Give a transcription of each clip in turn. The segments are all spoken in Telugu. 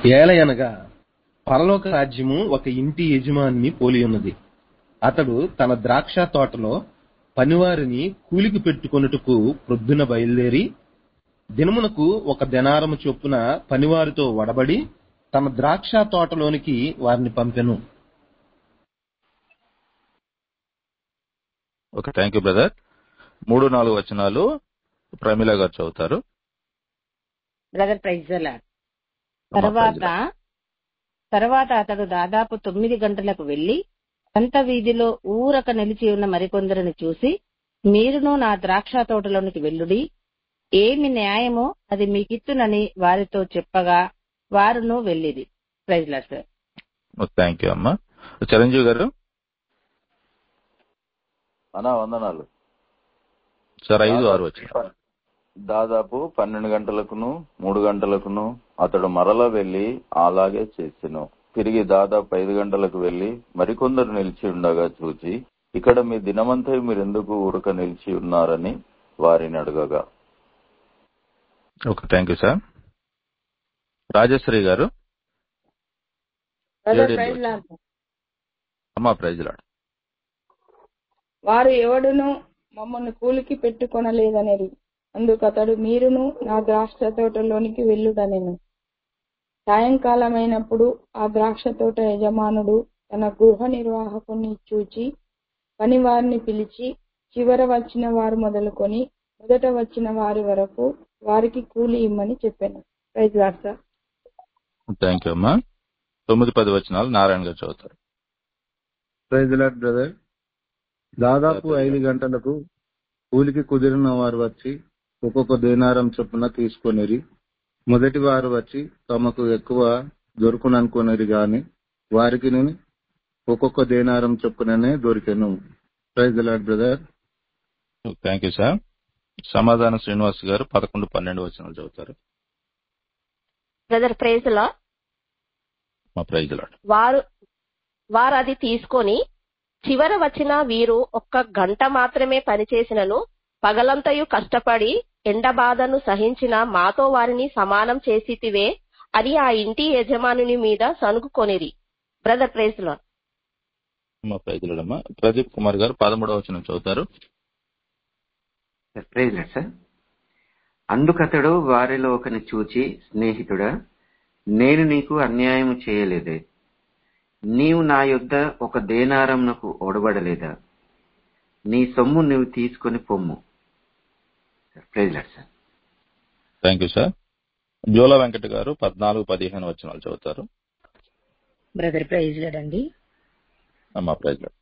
ఏలయనగా పరలోక రాజ్యము ఒక ఇంటి యజమానిని పోలి ఉన్నది అతడు తన ద్రాక్ష తోటలో పనివారిని కూలికి పెట్టుకొనుటకు ప్రొద్దున బయలుదేరి దినమునకు ఒక దెనారము చొప్పున పనివారితో వడబడి తన ద్రాక్ష తోటలోనికి వారిని పంపెను ఓకే థ్యాంక్ యూ బ్రదర్ మూడు నాలుగు వచనాలు ప్రమిళ గారు చదువుతారు బ్రదర్ ప్రైజల అమ్మ తర్వాత ప్రైజ్ తర్వాత అతడు దాదాపు తొమ్మిది గంటలకు వెళ్లి సంత వీధిలో ఊరక నిలిచి ఉన్న మరికొందరిని చూసి మీరును నా ద్రాక్ష తోటలోనికి వెళ్ళుడి ఏమి న్యాయమో అది మీకిత్తునని వారితో చెప్పగా వారును వెళ్ళిది ప్రైజ్లా సార్ థ్యాంక్ యూ అమ్మా చిరంజీవి గారు అనా వందనాలు సార్ ఐదు ఆరు దాదాపు వచ్చిన దాదాపు పన్నెండు గంటలకును మూడు గంటలకును అతడు మరల వెళ్లి అలాగే చేసెను తిరిగి దాదాపు ఐదు గంటలకు వెళ్లి మరికొందరు నిలిచి ఉండగా చూచి ఇక్కడ మీ దినమంతా మీరెందుకు ఊరక నిలిచి ఉన్నారని వారిని అడగగా okay thank you sir Rajashree garu brother ఏడెనిమిది ప్రైజ్ వచ్చిన లార్డ్. అమ్మా ప్రైజ్ లాడ్ వారు ఎవడును మమ్మల్ని కూలికి పెట్టుకొనలేదనేది అందుకతడు మీరును నా ద్రాక్ష తోటలోనికి వెళ్ళుడనెను సాయంకాలమైనప్పుడు ఆ ద్రాక్ష తోట యజమానుడు తన గృహ నిర్వాహకుని చూచి పనివారిని పిలిచి చివర వచ్చిన వారు మొదలుకొని మొదట వచ్చిన వారి వరకు వారికి కూలి ఇమ్మని చెప్పాను praise lord sir thank you అమ్మా తొమ్మిది పది వచనాలు నారాయణ గారు చదువుతారు ప్రైజ్ లాడ్ బ్రదర్ దాదాపు ఐదు గంటలకు కూలికి కుదిరిన వారు వచ్చి ఒక్కొక్క దేనారం చొప్పున తీసుకొనిరి మొదటి వారు వచ్చి తమకు ఎక్కువ దొరుకుననుకునేది గాని వారికి ఒక్కొక్క దేనారం చొప్పుననే దొరికెను praise lord brother thank you sir సమాధాన శ్రీనివాస్ గారు పదకొండు పన్నెండు వచనాలు చదువుతారు బ్రదర్ ప్రైజ్ లో మా ప్రైజ్ లాడ్ వారు వారు అది తీసుకొని చివర వచ్చిన వీరు ఒక్క గంట మాత్రమే పనిచేసినను పగలంతయు కష్టపడి ఎండ బాధను సహించిన మాతో వారిని సమానం చేసితివే అని ఆ ఇంటి యజమానుని మీద సనుగుకొనిరి బ్రదర్ ప్రైజ్ లో మా ప్రైజ్ లాడ్ అమ్మా ప్రదీప్ కుమార్ గారు పదమూడవ వచనం చదువుతారు ప్రైజ్ లార్డ్ సార్ అందుకతడు వారిలో ఒకని చూచి స్నేహితుడా నేను నీకు అన్యాయం చేయలేదే నీవు నా యొద్ద ఒక దేనారంనకు ఒడబడలేదా నీ సొమ్ము నీవు తీసుకొని పొమ్ము praise lord sir thank you sir Jola Venkata garu పద్నాలుగు పదిహేను వచనాలు చదువుతారు బ్రదర్ ప్రైజ్ లేడండి మా ప్రైజ్ లాడ్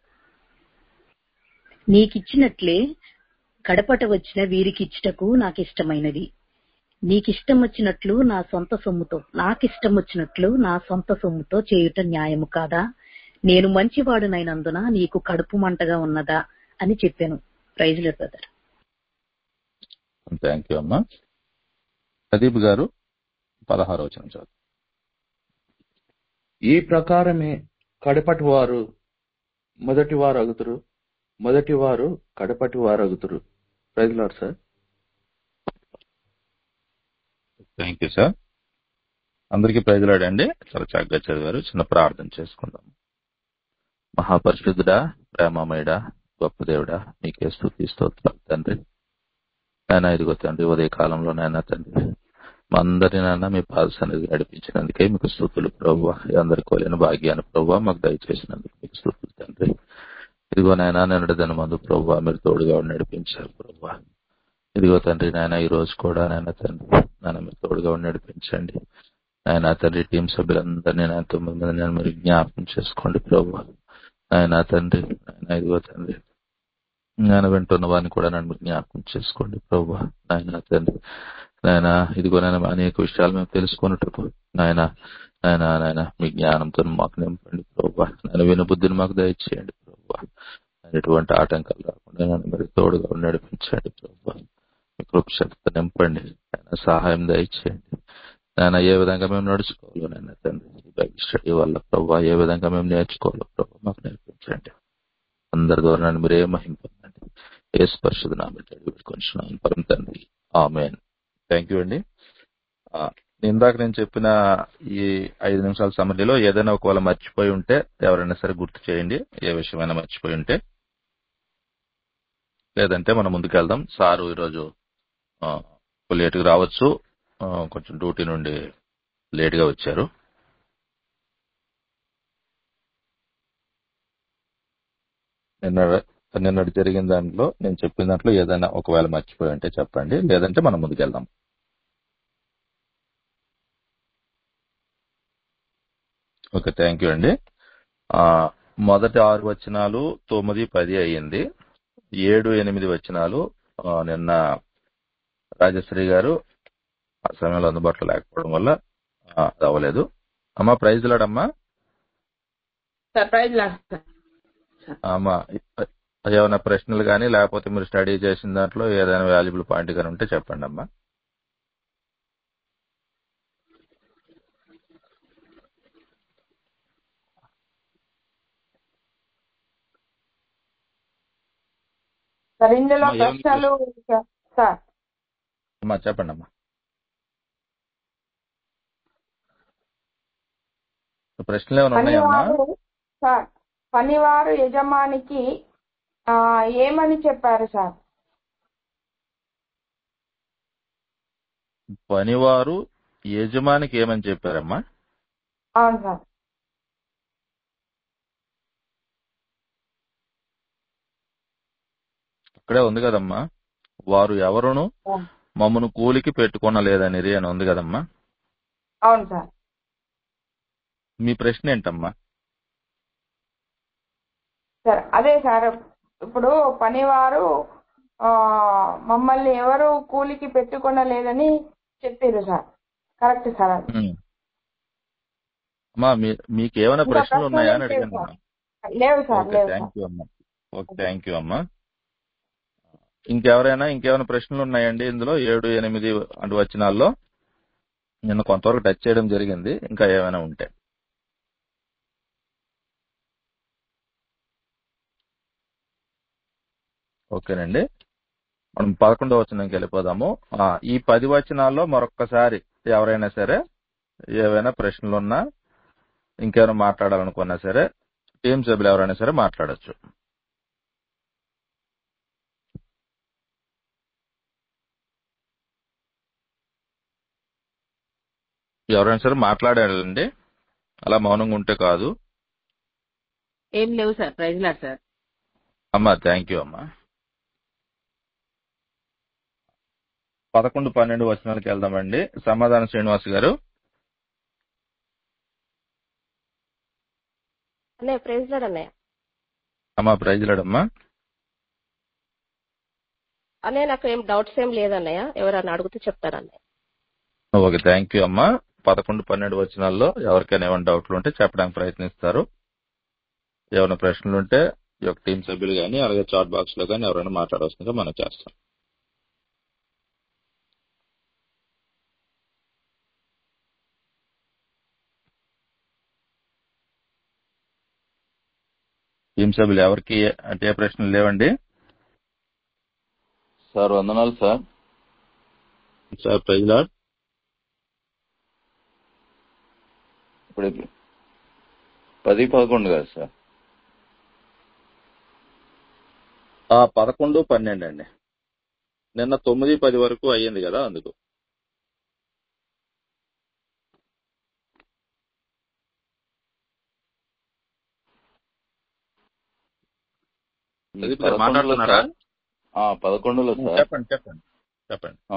నీకిచ్చినట్లే కడపట వచ్చిన వీరికిచ్చుటకు నాకిష్టమైనది నీకిష్టం వచ్చినట్లు నా సొంత సొమ్ముతో నాకిష్టం వచ్చినట్లు నా సొంత సొమ్ముతో చేయుట న్యాయము కాదా నేను మంచివాడునైనందున నీకు కడుపు మంటగా ఉన్నదా అని చెప్పాను ప్రైజ్లర్ బ్రదర్ థ్యాంక్ యూ అమ్మా ప్రదీప్ గారు పదహారు వచనం చదువు ఈ ప్రకారమే కడపటి వారు మొదటి వారు అగుతురు మొదటి వారు కడపటి వారు అగుతురు praise lord sir thank you sir అందరికీ ప్రజలాడండి చాలా చక్కగా చదివారు చిన్న ప్రార్థన చేసుకుందాం మహాపరిశుద్ధుడా ప్రేమమయుడా గొప్ప దేవుడా మీకే స్థుతి స్తోత్రాలు తండ్రి నాయన ఇదిగో తండ్రి ఉదయ కాలంలో నాయన తండ్రి మా అందరి నాన్న మీ పాద సన్నిధి నడిపించినందుకే మీకు స్థుతులు ప్రభు అందరికి కోలేని భాగ్యాన్ని ప్రభు మాకు దయచేసినందుకు మీకు స్థుతులు తండ్రి ఇదిగో నాయన నిన్నటి దిన మందు ప్రభు మీరు తోడుగా ఉండి నడిపించారు ప్రభు ఇదిగో తండ్రి నాయన ఈ రోజు కూడా నాయన తండ్రి నాయన మీరు తోడుగా ఉండి నడిపించండి నాయన తండ్రి టీం సభ్యులందరినీ నాయన తొమ్మిది మంది నేను మీరు జ్ఞాపకం చేసుకోండి ప్రభు నాయన తండ్రి నాయన ఇదిగో తండ్రి నాయన వింటున్న వారిని కూడా నన్ను జ్ఞాపకం చేసుకోండి ప్రభు నాయన తండ్రి నాయన ఇదిగో నాయన అనేక విషయాలు మేము తెలుసుకున్నట్టు నాయన నాయన నాయన మీ జ్ఞానంతో మాకు నింపండి ప్రభు నాయన విను బుద్ధిని మాకు దయచేయండి ప్రభు ఎటువంటి ఆటంకాలు రాకుండా నన్ను మీరు తోడుగా ఉండి నడిపించండి ప్రభు మీ కృపశక్తితో నింపండి ఆయన సహాయం దయచేయండి నాయన ఏ విధంగా మేము నడుచుకోవాలో నాయన తండ్రి ఈ బైబిల్ స్టడీ వల్ల ప్రభు ఏ విధంగా మేము నేర్చుకోవాలో ప్రభు మాకు నేర్పించండి అందరి ద్వారా నన్ను మీరే మహిం పొందండి ఏ స్పర్శత నా బిడ్డ పెట్టుకొని పరం తండ్రి ఆమెన్ థ్యాంక్ యూ అండి ఇందాక నేను చెప్పిన ఈ ఐదు నిమిషాల సమయంలో ఏదైనా ఒకవేళ మర్చిపోయి ఉంటే ఎవరైనా సరే గుర్తు చేయండి ఏ విషయమైనా మర్చిపోయి ఉంటే లేదంటే మనం ముందుకెళ్దాం సారు ఈరోజు ఆ, లేటుగా రావచ్చు ఆ, కొంచెం డ్యూటీ నుండి లేటుగా వచ్చారు నిన్న నిన్నటి జరిగిన దాంట్లో నేను చెప్పిన దాంట్లో ఏదైనా ఒకవేళ మర్చిపోయి ఉంటే చెప్పండి లేదంటే మనం ముందుకెళ్దాం ఓకే థ్యాంక్ యూ అండి ఆ, మొదటి ఆరు వచనాలు తొమ్మిది పది అయ్యింది ఏడు ఎనిమిది వచనాలు ఆ, నిన్న రాజశ్రీ గారు ఆ సమయంలో అందుబాటులో లేకపోవడం వల్ల ఆ, అది అవ్వలేదు అమ్మా ప్రైజ్ లాడమ్మా సర్ప్రైజ్ లాస్ట్ సార్ అమ్మా ఏమైనా ప్రశ్నలు కానీ లేకపోతే మీరు స్టడీ చేసిన దాంట్లో ఏదైనా వాల్యుబుల్ పాయింట్ కానీ ఉంటే చెప్పండి అమ్మా సార్ ఇందులో అమ్మా, ఏమైనా ప్రశ్నలు సార్ అమ్మా చెప్పండి అమ్మా ప్రశ్నలు ఏమైనా ఉన్నాయమ్మా పనివారు సార్ పనివారు యజమానికి ఆ, ఏమని చెప్పారు సార్ పనివారు యజమానికి ఏమని చెప్పారమ్మా అవును సార్ ఇక్కడే ఉంది కదమ్మా వారు ఎవరును మమ్మను కూలికి పెట్టుకొనలేదనిది అని ఉంది కదమ్మా అవును సార్ మీ ప్రశ్న ఏంటమ్మా సార్ అదే సార్ ఇప్పుడు పనివారు ఆ, మమ్మల్ని ఎవరు కూలికి పెట్టుకొనలేదని చెప్పారు సార్ కరెక్ట్ సార్ అది ఉమ్. అమ్మా మీ- మీకు ఏమైనా ఇంకా ప్రశ్నలు ఉన్నాయా అని ప్రశ్నలు అడిగాను లేవు అమ్మా సార్ లేవు సార్ ఓకే లేవు సార్ థ్యాంక్ యూ అమ్మా ఓకే థ్యాంక్ యూ అమ్మా ఇంకెవరైనా ఇంకేమైనా ప్రశ్నలు ఉన్నాయండి ఇందులో ఏడు ఎనిమిది అంటే వచనాల్లో నిన్న కొంతవరకు టచ్ చేయడం జరిగింది ఇంకా ఏమైనా ఉంటే ఓకేనండి మనం పదకొండవ వచనంకి వెళ్ళిపోదాము ఆ, ఈ పది వచనాల్లో మరొక్కసారి ఎవరైనా సరే ఏవైనా ప్రశ్నలు ఉన్నా ఇంకేమైనా మాట్లాడాలనుకున్నా సరే టీం సభ్యులు ఎవరైనా సరే మాట్లాడొచ్చు ఎవరైనా సరే మాట్లాడాలండి అలా మౌనంగా ఉంటే కాదు ఏం లేవు సార్ ప్రైజ్ లాడ్ సార్ అమ్మా థ్యాంక్ యూ అమ్మా పదకొండు పన్నెండు వచనాలకు వెళ్దామండి సమాధానం శ్రీనివాస్ గారు అన్నయ్య ప్రైజ్ లాడ్ అన్నయ్య అమ్మా ప్రైజ్లాడమ్మా అన్నయ్య నాకు ఏం డౌట్స్ ఏం లేదన్నయ్య ఎవరన్నా అడిగితే చెప్తాను అన్నయ్య ఓకే థ్యాంక్ యూ అమ్మా పదకొండు పన్నెండు వచనాల్లో ఎవరికైనా ఏమైనా డౌట్లు ఉంటే చెప్పడానికి ప్రయత్నిస్తారు ఏమైనా ప్రశ్నలు ఉంటే ఈ యొక్క టీం సభ్యులు కానీ అలాగే చాట్ బాక్స్ లో కానీ ఎవరైనా మాట్లాడవలసిందిగా మనం చేస్తాం టీం సభ్యులు ఎవరికి అంటే ఏ ప్రశ్నలు లేవండి సార్ వందనాలు సార్ సార్ ప్రైజ్ లాడ్ ఇప్పుడు పది పదకొండు కదా సార్ ఆ పదకొండు పన్నెండు అండి నిన్న తొమ్మిది పది వరకు అయ్యింది కదా అందుకు ఈ ప్రదీప్ గారు పదకొండులో మాట్లాడుతున్నారా సార్ ఆ, పదకొండులో సార్ చెప్పండి చెప్పండి చెప్పండి ఆ,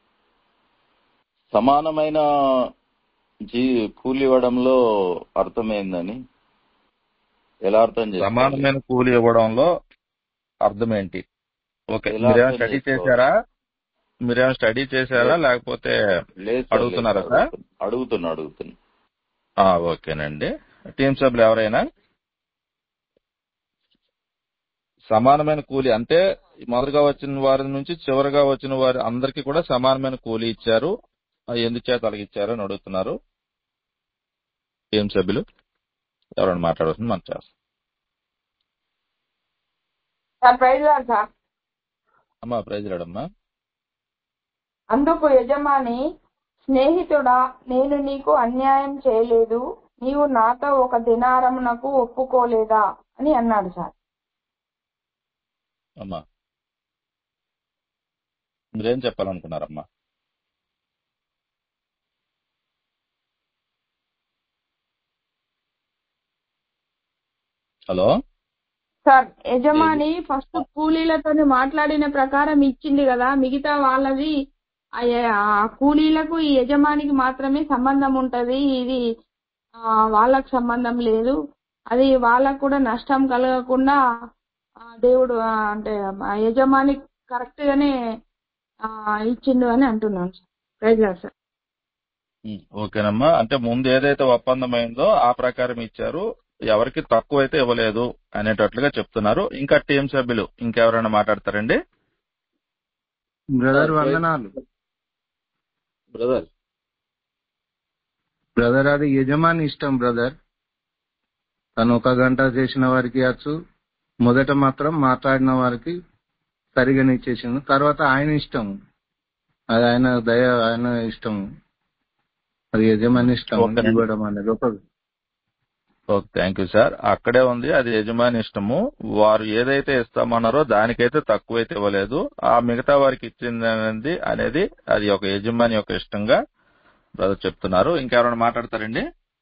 సమానమైన జీ కూలి ఇవ్వడంలో అర్థమైందని ఎలా అర్థం చేసుకోవాలి సమానమైన కూలి ఇవ్వడంలో అర్థం ఏంటి ఓకే ఎలా మీరేమైనా అర్థం స్టడీ చేసుకోవాలి చేశారా మీరేమైనా స్టడీ చేశారా లేదు లేకపోతే లేదు సార్ లేదు అడుగుతున్నారా సార్ సార్ అడుగుతున్నా అడుగుతున్నా అడుగుతున్నా ఆ, ఓకేనండి టీం సభ్యులు ఎవరైనా సమానమైన కూలి అంటే మొదటగా వచ్చిన వారి నుంచి చివరిగా వచ్చిన వారి అందరికీ కూడా సమానమైన కూలి ఇచ్చారు అది ఎందుచేత అలాగ ఇచ్చారు అని అడుగుతున్నారు టీం సభ్యులు ఎవరైనా మాట్లాడవలసింది మనం చేస్తాం సార్ ప్రైజ్ లాడ్ సార్ అమ్మా ప్రైజ్ రాడమ్మా అందుకు యజమాని స్నేహితుడా నేను నీకు అన్యాయం చేయలేదు నీవు నాతో ఒక దినారమునకు ఒప్పుకోలేదా అని అన్నాడు సార్ అమ్మా మీరేం చెప్పాలనుకున్నారమ్మా హలో సార్ యజమాని ఫస్ట్ కూలీలతో మాట్లాడిన ప్రకారం ఇచ్చింది కదా మిగతా వాళ్ళది ఆ య- ఆ కూలీలకు ఈ యజమానికి మాత్రమే సంబంధం ఉంటది ఇది ఆ, వాళ్ళకు సంబంధం లేదు అది వాళ్ళకు కూడా నష్టం కలగకుండా ఆ, దేవుడు ఆ, అంటే ఆ యజమాని కరెక్ట్ గానే ఆ, ఇచ్చిండు అని అంటున్నాను sir praise lord sir um, ఓకేనమ్మా అంటే ముందు ఏదైతే ఒప్పందం అయిందో ఆ ప్రకారం ఇచ్చారు ఎవరికి తక్కువ అయితే ఇవ్వలేదు అనేటట్లుగా చెప్తున్నారు ఇంకా టీం సభ్యులు ఇంకెవరైనా మాట్లాడతారండి బ్రదర్ వందనాలు బ్రదర్ బ్రదర్ అది యజమాని ఇష్టం బ్రదర్ తను ఒక గంట చేసిన వారికి వచ్చు మొదట మాత్రం మాట్లాడిన వారికి సరిగానే ఇచ్చేసిండు తర్వాత ఆయన ఇష్టం అది ఆయన దయ ఆయన ఇష్టం అది యజమాని ఇష్టం ఓకేనండి. ఇవ్వడం అనేది ఒక ఓకే థ్యాంక్ యూ సార్ అక్కడే ఉంది అది యజమాని ఇష్టము వారు ఏదైతే ఇస్తామన్నారో దానికైతే తక్కువైతే ఇవ్వలేదు ఆ మిగతా వారికి ఇచ్చింది అనేది అనేది అది ఒక యజమాని యొక్క ఇష్టంగా బ్రదర్ చెప్తున్నారు ఇంకెవరైనా మాట్లాడతారండి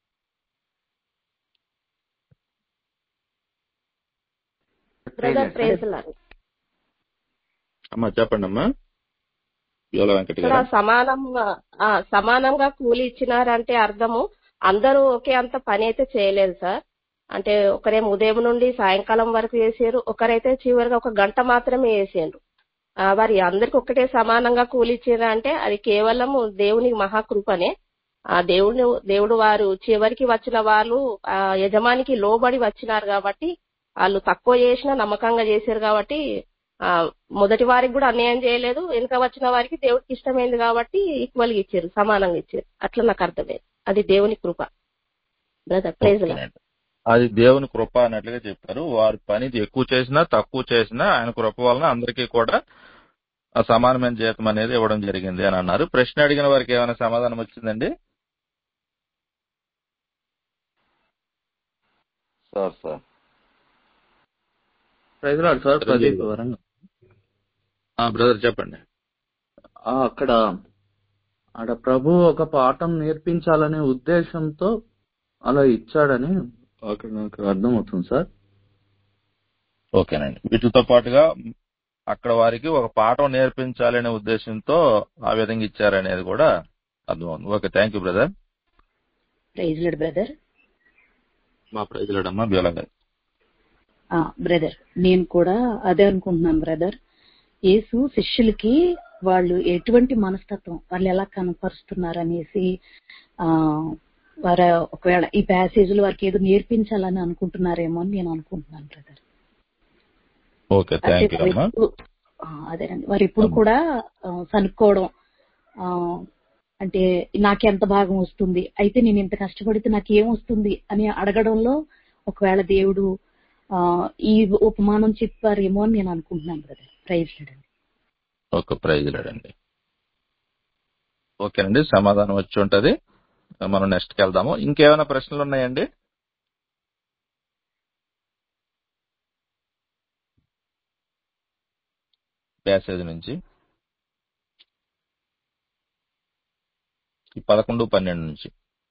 బ్రదర్ ప్రేజ్ లార్డ్. అమ్మా చెప్పండి అమ్మా యోల వెంకట ఇక్కడ గారు సమానంగా ఆ, సమానంగా కూలి ఇచ్చినారంటే అర్థము అందరూ ఒకే అంత పని అయితే చేయలేదు సార్ అంటే ఒకరేమో ఉదయం నుండి సాయంకాలం వరకు చేసారు ఒకరైతే చివరిగా ఒక గంట మాత్రమే వేసారు వారి అందరికి ఒకటే సమానంగా కూలి ఇచ్చారు అంటే అది కేవలం దేవుని మహాకృపనే ఆ దేవుని దేవుడు వారు చివరికి వచ్చిన వాళ్ళు ఆ యజమానికి లోబడి వచ్చినారు కాబట్టి వాళ్ళు తక్కువ చేసినా నమ్మకంగా చేశారు కాబట్టి ఆ మొదటి వారికి కూడా అన్యాయం చేయలేదు వెనుక వచ్చిన వారికి దేవుడికి ఇష్టమైంది కాబట్టి ఈక్వల్ గా ఇచ్చారు సమానంగా ఇచ్చారు అట్లా నాకు అర్థమైంది అది దేవుని కృప బ్రదర్ ప్రైజ్ ఓకేనండి. అది దేవుని కృప అన్నట్లుగా చెప్పారు వారి పని ఎక్కువ చేసినా తక్కువ చేసినా ఆయన కృప వలన అందరికీ కూడా ఆ సమానమైన జీతం అనేది ఇవ్వడం జరిగింది అని అన్నారు ప్రశ్న అడిగిన వారికి ఏమైనా సమాధానం వచ్చిందండి sir sir praise lord sir praise Pradeep lord. Warangal brother చెప్పండి ఆ, అక్కడ ఆడ ప్రభు ఒక పాఠం నేర్పించాలనే ఉద్దేశంతో అలా ఇచ్చాడని అక్కడ నాకు అర్థమవుతుంది సార్ ఓకేనండి వీటితో పాటుగా అక్కడ వారికి ఒక పాఠం నేర్పించాలనే ఉద్దేశంతో ఆ విధంగా ఇచ్చారనేది కూడా అర్థమవుతుంది okay thank you brother praise lord brother మా ప్రజలడమ్మా బ్యూలా గారు ఆ బ్రదర్ నేను కూడా అదే అనుకుంటున్నాను బ్రదర్ యేసు శిష్యులకి వాళ్ళు ఎటువంటి మనస్తత్వం వాళ్ళు ఎలా కనపరుస్తున్నారు అనేసి ఆ వారు ఒకవేళ ఈ ప్యాసేజ్లు వారికి ఏదో నేర్పించాలని అనుకుంటున్నారేమో అని నేను అనుకుంటున్నాను బ్రదర్ ఓకే అంటే థ్యాంక్ యూ వారు అమ్మా ఎప్పుడు ఆ, అదేనండి వారు ఎప్పుడు కూడా ఆ, సనుక్కోవడం ఆ, అంటే నాకెంత భాగం వస్తుంది అయితే నేను ఇంత కష్టపడితే నాకు ఏం వస్తుంది అని అడగడంలో ఒకవేళ దేవుడు ఆ, ఈ ఉపమానం చెప్పారేమో అని నేను అనుకుంటున్నాను బ్రదర్ ప్రైజ్ లేడండి ఒక ప్రైజ్ లేడండి ఓకేనండి సమాధానం వచ్చి ఉంటది మనం నెక్స్ట్ కి వెళ్దాము ఇంకేమైనా ప్రశ్నలు ఉన్నాయండి ప్యాసేజ్ నుంచి ఈ పదకొండు పన్నెండు నుంచి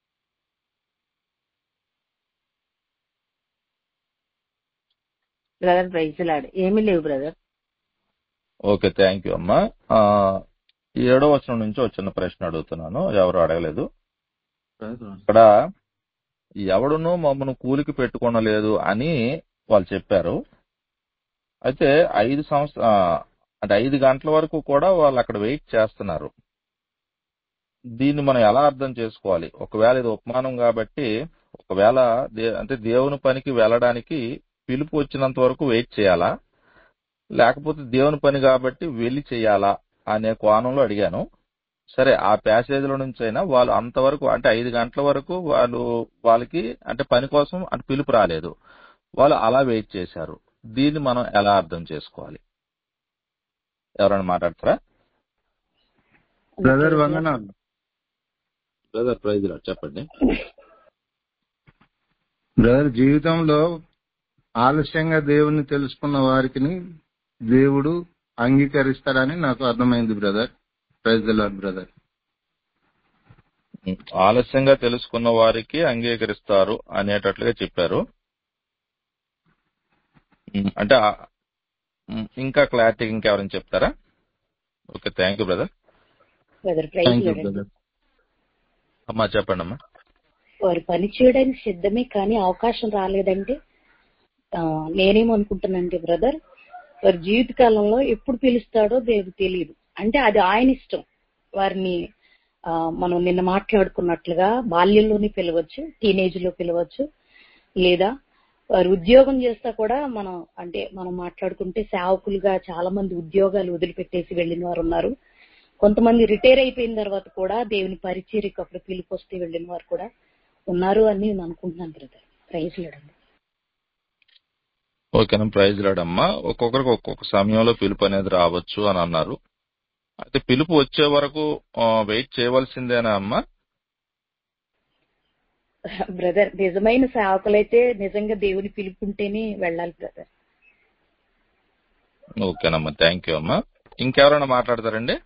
బ్రదర్ ప్రైజ్ లాడ్ ఏమీ లేవు బ్రదర్ ఓకే థ్యాంక్ యూ అమ్మా ఆ, ఈ ఏడో వచనం నుంచి ఒక చిన్న ప్రశ్న అడుగుతున్నాను ఎవరు అడగలేదు ప్రైజ్ లార్డ్. ఇక్కడ ఎవడునూ మమ్మను కూలికి పెట్టుకొనలేదు అని వాళ్ళు చెప్పారు అయితే ఐదు సంవత్సర ఆ, అంటే ఐదు గంటల వరకు కూడా వాళ్ళు అక్కడ వెయిట్ చేస్తున్నారు దీన్ని మనం ఎలా అర్థం చేసుకోవాలి ఒకవేళ ఇది ఉపమానం కాబట్టి ఒకవేళ దే- అంటే దేవుని పనికి వెళ్ళడానికి పిలుపు వచ్చినంత వరకు వెయిట్ చేయాలా లేకపోతే దేవుని పని కాబట్టి వెళ్లి చేయాలా అనే కోణంలో అడిగాను సరే ఆ ప్యాసేజ్ల నుంచి అయినా వాళ్ళు అంతవరకు అంటే ఐదు గంటల వరకు వాళ్ళు వాళ్ళకి అంటే పని కోసం అంటే పిలుపు రాలేదు వాళ్ళు అలా వెయిట్ చేశారు దీన్ని మనం ఎలా అర్థం చేసుకోవాలి ఎవరైనా మాట్లాడతారా బ్రదర్ వందనాలు బ్రదర్ ప్రైజ్ లాడ్ చెప్పండి బ్రదర్ జీవితంలో ఆలస్యంగా దేవుణ్ణి తెలుసుకున్న వారికి దేవుడు అంగీకరిస్తాడని నాకు అర్థమైంది brother praise lord brother um, ఆలస్యంగా తెలుసుకున్న వారికి అంగీకరిస్తారు అనేటట్లుగా చెప్పారు ఉమ్, అంటే ఆ- ఉమ్, ఇంకా క్లారిటీ ఇంకెవరైనా చెప్తారా okay thank you brother brother praise thank you lord అండి బ్రదర్ అమ్మా చెప్పండి అమ్మా వారు పని చేయడానికి సిద్ధమే కానీ అవకాశం రాలేదంటే ఆ, నేనేమనుకుంటున్నానంటే బ్రదర్ వారి జీవిత కాలంలో ఎప్పుడు పిలుస్తాడో దేవుడు తెలియదు అంటే అది ఆయన ఇష్టం వారిని ఆ, మనం నిన్న మాట్లాడుకున్నట్లుగా బాల్యంలోనే పిలవచ్చు టీనేజ్ లో పిలవచ్చు లేదా వారు ఉద్యోగం చేస్తా కూడా మనం అంటే మనం మాట్లాడుకుంటే సేవకులుగా చాలా మంది ఉద్యోగాలు వదిలిపెట్టేసి వెళ్ళిన వారు ఉన్నారు కొంతమంది రిటైర్ అయిపోయిన తర్వాత కూడా దేవుని పరిచర్యకు అప్పుడు పిలుపు వస్తే వెళ్ళిన వారు కూడా ఉన్నారు అని నేను అనుకుంటున్నాను బ్రదర్ ప్రైజ్ లేడండి ఓకేనా ప్రైజ్ లాడమ్మా ఒక్కొక్కరికి ఒక్కొక్క సమయంలో పిలుపు అనేది రావచ్చు అని అన్నారు అయితే పిలుపు వచ్చే వరకు వెయిట్ చేయవలసిందేనా అమ్మా బ్రదర్ నిజమైన సేవకులైతే నిజంగా దేవుని పిలుపుంటేనే వెళ్ళాలి బ్రదర్ ఓకేనమ్మా థ్యాంక్ యూ అమ్మా ఇంకెవరైనా మాట్లాడతారండి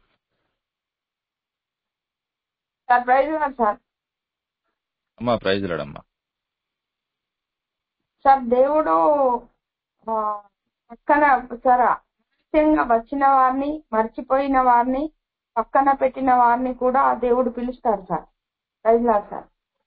సార్ ప్రైజ్ లార్డ్ సార్ అమ్మా ప్రైజ్ లాడమ్మా సార్ దేవుడు ఆ, పక్కన సార్ ఆలస్యంగా వచ్చిన వారిని మర్చిపోయిన వారిని పక్కన పెట్టిన వారిని కూడా ఆ దేవుడు పిలుస్తాడు సార్ ప్రైజ్ లార్డ్ సార్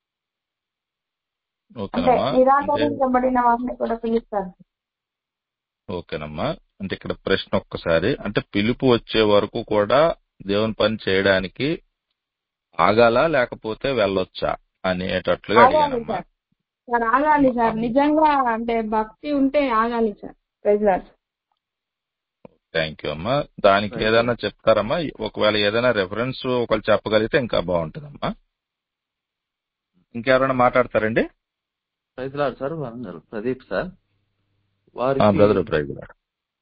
అంటే ఓకేనమ్మా అంటే నిరాకరించబడిన వారిని కూడా పిలుస్తాడు ఓకేనమ్మా అంటే ఇక్కడ ప్రశ్న ఒక్కసారి అంటే పిలుపు వచ్చే వరకు కూడా దేవుని పని చేయడానికి ఆగాలా లేకపోతే వెళ్ళొచ్చా అనేటట్లుగా ఆగాలి అడిగానమ్మా సార్ సార్ ఆగాలి సార్ నిజంగా అంటే భక్తి ఉంటే ఆగాలి sir praise lord thank you అమ్మా దానికి Right. ఏదైనా చెప్తారమ్మా ఒకవేళ ఏదైనా రెఫరెన్స్ ఒకళ్ళు చెప్పగలిగితే ఇంకా బాగుంటుందమ్మా ఇంకెవరైనా మాట్లాడతారండి praise lord sir Warangal Pradeep sir ఆ వారికి బ్రదర్ ప్రైజ్ లాడ్.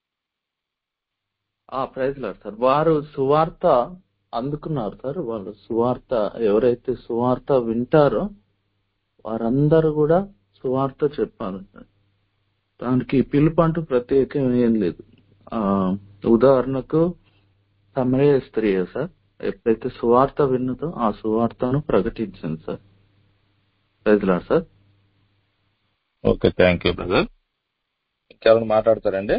ఆ ప్రైజ్ లాడ్ సార్ వారు సువార్త అందుకున్నారు సార్ వాళ్ళు సువార్త ఎవరైతే సువార్త వింటారో వారందరూ కూడా సువార్త చెప్పారు సార్ దానికి పిలుపు అంటూ ప్రత్యేకం ఏం లేదు ఆ ఉదాహరణకు సమరయ స్త్రీ సార్ ఎప్పుడైతే సువార్త విన్నదో ఆ సువార్తను ప్రకటించింది sir praise lord sir okay thank you brother ఇంకెవరైనా మాట్లాడతారండి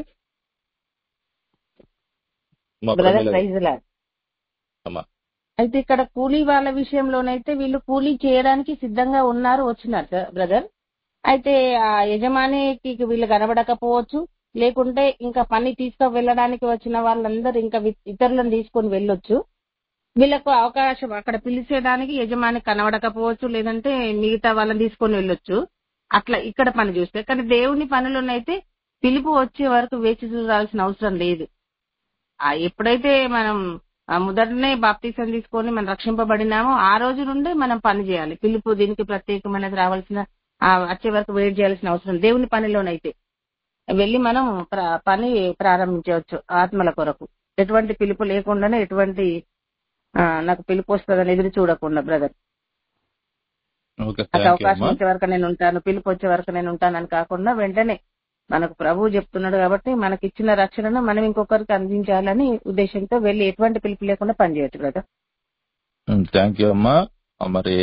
మా బ్రదర్ ప్రమీల ప్రైజ్ లాడ్ అమ్మా అయితే ఇక్కడ కూలీ వాళ్ళ విషయంలోనైతే వీళ్ళు కూలీ చేయడానికి సిద్ధంగా ఉన్నారు వచ్చినారు సార్ బ్రదర్ అయితే ఆ యజమానికి వీళ్ళు కనబడకపోవచ్చు లేకుంటే ఇంకా పని తీసుకు వెళ్ళడానికి వచ్చిన వాళ్ళందరూ ఇంకా వి- ఇతరులను తీసుకొని వెళ్ళొచ్చు వీళ్ళకు అవకాశం అక్కడ పిలిచేదానికి యజమాని కనబడకపోవచ్చు లేదంటే మిగతా వాళ్ళని తీసుకొని వెళ్ళొచ్చు అట్లా ఇక్కడ పని చూస్తే కానీ దేవుని పనులనైతే పిలుపు వచ్చే వరకు వేచి చూడాల్సిన అవసరం లేదు ఆ ఎప్పుడైతే మనం ఆ మొదటనే బాప్తీసం తీసుకొని మనం రక్షింపబడినామో ఆ రోజు నుండే మనం పని చేయాలి పిలుపు దీనికి ప్రత్యేకమైనది రావాల్సిన ఆ వచ్చే వరకు వెయిట్ చేయాల్సిన అవసరం దేవుని పనిలోనైతే వెళ్ళి మనం ప్ర- పని ప్రారంభించవచ్చు ఆత్మల కొరకు ఎటువంటి పిలుపు లేకుండానే ఎటువంటి ఆ, నాకు పిలుపు వస్తుందని ఎదురు చూడకుండా బ్రదర్ ఓకే నాకు థ్యాంక్ యూ అవకాశం అమ్మా వచ్చే వరకు నేను ఉంటాను పిలుపు వచ్చే వరకు నేను ఉంటానని కాకుండా వెంటనే మనకు ప్రభువు చెప్తున్నాడు కాబట్టి మనకి ఇచ్చిన రక్షణను మనం ఇంకొకరికి అందించాలని ఉద్దేశంతో వెళ్ళి ఎటువంటి పిలుపు లేకుండా పనిచేయచ్చు బ్రదర్ థ్యాంక్ యూ అమ్మా ఆ, మరి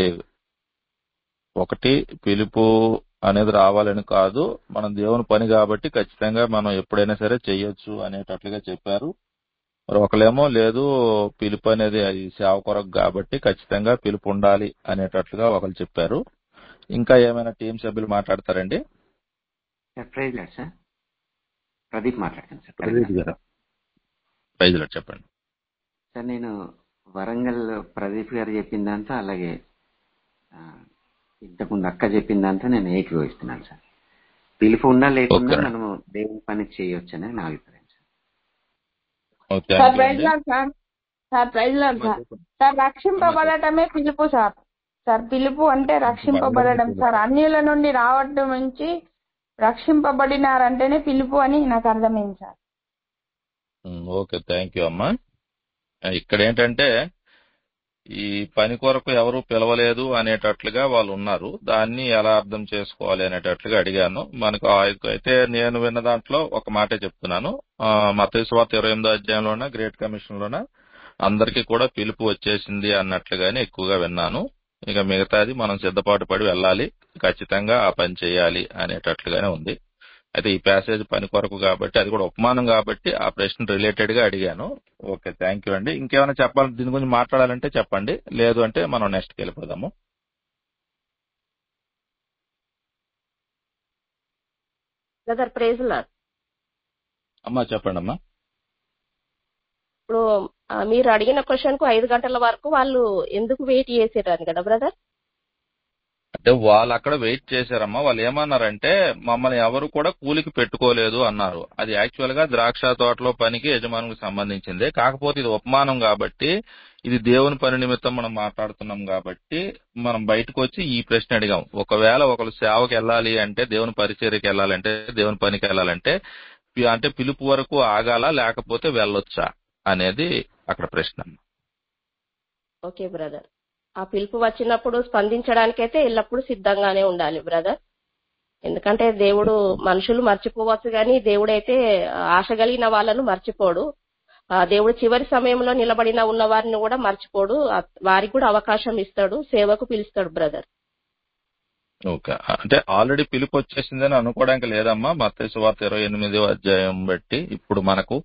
ఒకటి పిలుపు అనేది రావాలని కాదు మనం దేవుని పని కాబట్టి ఖచ్చితంగా మనం ఎప్పుడైనా సరే చెయ్యొచ్చు అనేటట్లుగా చెప్పారు మరి ఒకలేమో లేదు పిలుపు అనేది అది సేవ కొరకు కాబట్టి ఖచ్చితంగా పిలుపు ఉండాలి అనేటట్లుగా ఒకరు చెప్పారు ఇంకా ఏమైనా టీం సభ్యులు మాట్లాడతారండి sir praise lord sir Pradeep మాట్లాడాను సార్ ప్రదీప్ కరెక్టా గారు ప్రైజ్లో చెప్పండి సార్ నేను వరంగల్ ప్రదీప్ గారు చెప్పిందంతా అలాగే ఆ, ఇంతకుముందు అక్క చెప్పిందంతా నేను ఏకీభవిస్తున్నాను సార్ పిలుపు ఉన్నా లేకున్నా ఓకే మనము దేవుని పని చేయొచ్చని నా అభిప్రాయం sir okay sir thank you praise అండి lord sir sir praise lord అమ్మా సార్ చెప్పండి సార్ అమ్మా చెప్పండి రక్షింపబడటమే పిలుపు సార్ సార్ పిలుపు అంటే రక్షింపబడడం సార్ అన్యుల నుండి రావడం నుంచి రక్షింపబడినారంటేనే పిలుపు అని నాకు అర్థమైంది sir um, okay thank you అమ్మా ఇక్కడ ఏంటంటే ఈ పని కొరకు ఎవరు పిలవలేదు అనేటట్లుగా వాళ్ళు ఉన్నారు దాన్ని ఎలా అర్థం చేసుకోవాలి అనేటట్లుగా అడిగాను మనకు ఆ- అయితే నేను విన్న దాంట్లో ఒక మాటే చెప్తున్నాను మత స్వార్థ ఇరవై ఎనిమిదో అధ్యాయంలోన గ్రేట్ కమిషన్ లోన అందరికీ కూడా పిలుపు వచ్చేసింది అన్నట్లుగానే ఎక్కువగా విన్నాను ఇక మిగతాది మనం సిద్ధపాటు పడి వెళ్ళాలి ఖచ్చితంగా ఆ పని చేయాలి అనేటట్లుగానే ఉంది అయితే ఈ ప్యాసేజ్ పని కొరకు కాబట్టి అది కూడా ఉపమానం కాబట్టి ఆ ప్రశ్న రిలేటెడ్ గా అడిగాను ఓకే థ్యాంక్ యూ అండి ఇంకేమైనా చెప్పాలి దీని గురించి మాట్లాడాలంటే చెప్పండి లేదు అంటే మనం నెక్స్ట్ కి వెళ్ళిపోదాము బ్రదర్ ప్రేజ్ లాడ్ అమ్మా చెప్పండి అమ్మా ఇప్పుడు ఆ, మీరు అడిగిన క్వశ్చన్ కు ఐదు గంటల వరకు వాళ్ళు ఎందుకు వెయిట్ చేసేటారు కదా బ్రదర్ అంటే వాళ్ళు అక్కడ వెయిట్ చేశారమ్మా వాళ్ళు ఏమన్నారంటే మమ్మల్ని ఎవరు కూడా కూలికి పెట్టుకోలేదు అన్నారు అది యాక్చువల్ గా ద్రాక్ష తోటలో పనికి యజమానికి సంబంధించిందే కాకపోతే ఇది ఉపమానం కాబట్టి ఇది దేవుని పని నిమిత్తం మనం మాట్లాడుతున్నాం కాబట్టి మనం బయటకు వచ్చి ఈ ప్రశ్న అడిగాం ఒకవేళ ఒకరు సేవకి వెళ్ళాలి అంటే దేవుని పరిచర్యకి వెళ్ళాలంటే దేవుని పనికి వెళ్ళాలంటే పి- అంటే పిలుపు వరకు ఆగాల లేకపోతే వెళ్ళొచ్చా అనేది అక్కడ ప్రశ్న ఓకే బ్రదర్ ఆ పిలుపు వచ్చినప్పుడు స్పందించడానికైతే ఎల్లప్పుడూ సిద్ధంగానే ఉండాలి బ్రదర్ ఎందుకంటే దేవుడు మనుషులు మర్చిపోవచ్చు కానీ దేవుడైతే ఆశ కలిగిన వాళ్ళను మర్చిపోడు ఆ దేవుడు చివరి సమయంలో నిలబడిన ఉన్న వారిని కూడా మర్చిపోడు ఆ- వారికి కూడా అవకాశం ఇస్తాడు సేవకు పిలుస్తాడు బ్రదర్ ఓకే అంటే ఆల్రెడీ పిలుపు వచ్చేసిందని అనుకోవడానికి లేదమ్మా మత్తయి సువార్త ఇరవై ఎనిమిదో అధ్యాయం బట్టి ఇప్పుడు మనకు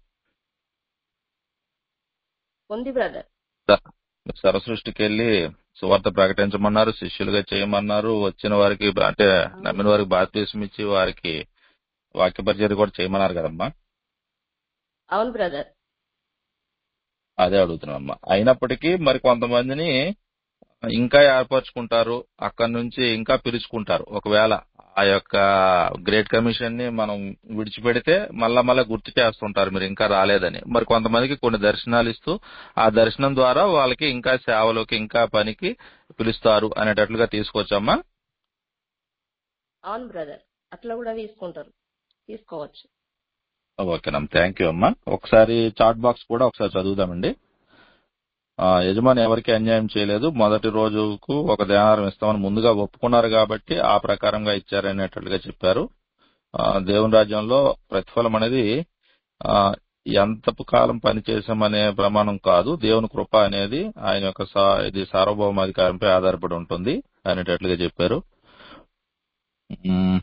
ఉంది బ్రదర్ సరసృష్టికి వెళ్ళి సువార్త ప్రకటించమన్నారు శిష్యులుగా చేయమన్నారు వచ్చిన వారికి అంటే నమ్మిన వారికి బాప్తీసం ఇచ్చి వారికి వాక్య పరిచర్య కూడా చేయమన్నారు కదమ్మా అవును బ్రదర్ అదే అడుగుతున్నామ్మా అయినప్పటికీ మరి కొంతమందిని ఇంకా ఏర్పరచుకుంటారు అక్కడి నుంచి ఇంకా పిలుచుకుంటారు ఒకవేళ ఆ యొక్క గ్రేట్ కమిషన్ ని మనం విడిచిపెడితే మళ్ళా మళ్ళా గుర్తు చేస్తుంటారు మీరు ఇంకా రాలేదని మరి కొంతమందికి కొన్ని దర్శనాలు ఇస్తూ ఆ దర్శనం ద్వారా వాళ్ళకి ఇంకా సేవలోకి ఇంకా పనికి పిలుస్తారు అనేటట్లుగా తీసుకోవచ్చమ్మా అవును బ్రదర్ అట్లా కూడా తీసుకుంటారు తీసుకోవచ్చు ఓకేనమ్మా థ్యాంక్ యూ అమ్మా ఒకసారి చాట్ బాక్స్ కూడా ఒకసారి చదువుదామండి ఆ, యజమాని ఎవరికి అన్యాయం చేయలేదు మొదటి రోజుకు ఒక దేనారం ఇస్తామని ముందుగా ఒప్పుకున్నారు కాబట్టి ఆ ప్రకారంగా ఇచ్చారనేటట్లుగా చెప్పారు ఆ, దేవుని రాజ్యంలో ప్రతిఫలం అనేది ఆ, ఎంత కాలం పనిచేసామనే ప్రమాణం కాదు దేవుని కృప అనేది ఆయన యొక్క సా- ఇది సార్వభౌమాధికారంపై ఆధారపడి ఉంటుంది అనేటట్లుగా చెప్పారు ఉమ్,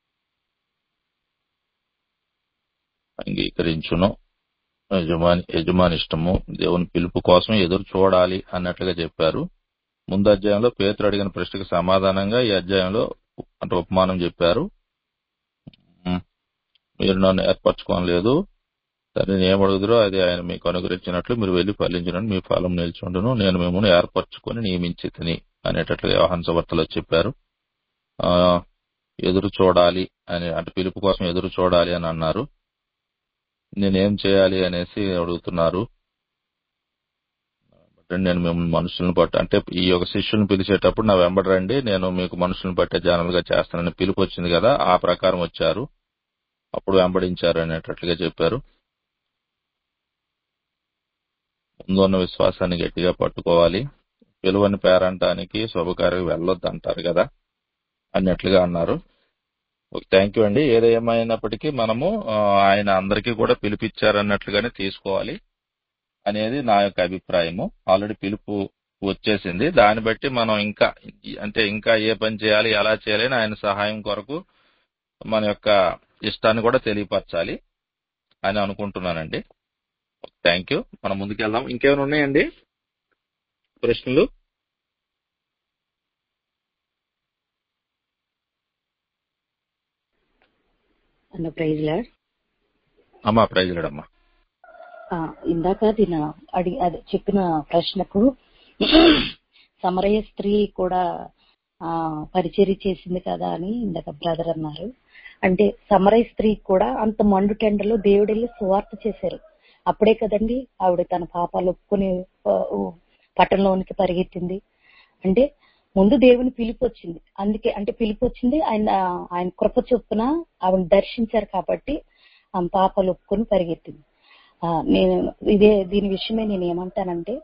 అంగీకరించును యజమాని యజమాని ఇష్టము దేవుని పిలుపు కోసం ఎదురు చూడాలి అన్నట్లుగా చెప్పారు ముందు అధ్యాయంలో పేతురు అడిగిన ప్రశ్నకు సమాధానంగా ఈ అధ్యాయంలో అంటే ఉపమానం చెప్పారు ఉమ్, మీరు నన్ను ఏర్పరచుకోలేదు సరే నేను ఏమడుగుదరో అది ఆయన మీకు అనుగ్రహించినట్లు మీరు వెళ్లి ఫలించినట్టు మీ ఫలం నిల్చుండును నేను మిమ్మల్ని ఏర్పరచుకొని నియమించి తిని అనేటట్లుగా వ్యవహాన్ వార్తలో చెప్పారు ఆ, ఎదురు చూడాలి అని అంటే పిలుపు కోసం ఎదురు చూడాలి అని అన్నారు నేనేం చేయాలి అనేసి అడుగుతున్నారు అంటే నేను మిమ్మల్ని మనుషులను పట్ట అంటే ఈ యొక్క శిష్యులను పిలిచేటప్పుడు నా వెంబడి రండి నేను మీకు మనుషులను పట్టే జానలుగా చేస్తానని పిలుపు వచ్చింది కదా ఆ ప్రకారం వచ్చారు అప్పుడు వెంబడించారు అనేటట్లుగా చెప్పారు ముందు ఉన్న విశ్వాసాన్ని గట్టిగా పట్టుకోవాలి పిలువని పేరంటానికి శుభకార్యం వెళ్ళొద్దు అంటారు కదా అన్నట్లుగా అన్నారు థ్యాంక్ యూ అండి ఏదేమైనప్పటికీ మనము ఆ, ఆయన అందరికీ కూడా పిలిపించారన్నట్లుగానే తీసుకోవాలి అనేది నా యొక్క అభిప్రాయము ఆల్రెడీ పిలుపు వచ్చేసింది దాన్ని బట్టి మనం ఇంకా అంటే ఇంకా ఏ పని చేయాలి ఎలా చేయాలి అని ఆయన సహాయం కొరకు మన యొక్క ఇష్టాన్ని కూడా తెలియపరచాలి అని అనుకుంటున్నానండి థ్యాంక్ యూ మనం ముందుకెళ్దాం ఇంకేమైనా ఉన్నాయండి ప్రశ్నలు అన్న ప్రైజ్ లాడ్ అమ్మా ప్రైజ్లడమ్మా ఆ, ఇందాక దీని అడిగి అదే చెప్పిన ప్రశ్నకు సమరయ స్త్రీ కూడా ఆ పరిచర్య చేసింది కదా అని ఇందాక బ్రదర్ అన్నారు అంటే సమరయ స్త్రీ కూడా అంత మండు టెండలో దేవుడెళ్ళి సువార్త చేశారు అప్పుడే కదండి ఆవిడ తన పాపాలు ఒప్పుకొని ఆ, ఓ, పట్టణంలోనికి పరిగెత్తింది అంటే ముందు దేవుని పిలుపు వచ్చింది అందుకే అంటే పిలుపు వచ్చింది ఆయన ఆయన కృప చొప్పున ఆవిడ దర్శించారు కాబట్టి ఆమె పాపాలు ఒప్పుకొని పరిగెత్తింది ఆ, నేను ఇదే దీని విషయమే నేను ఏమంటానంటే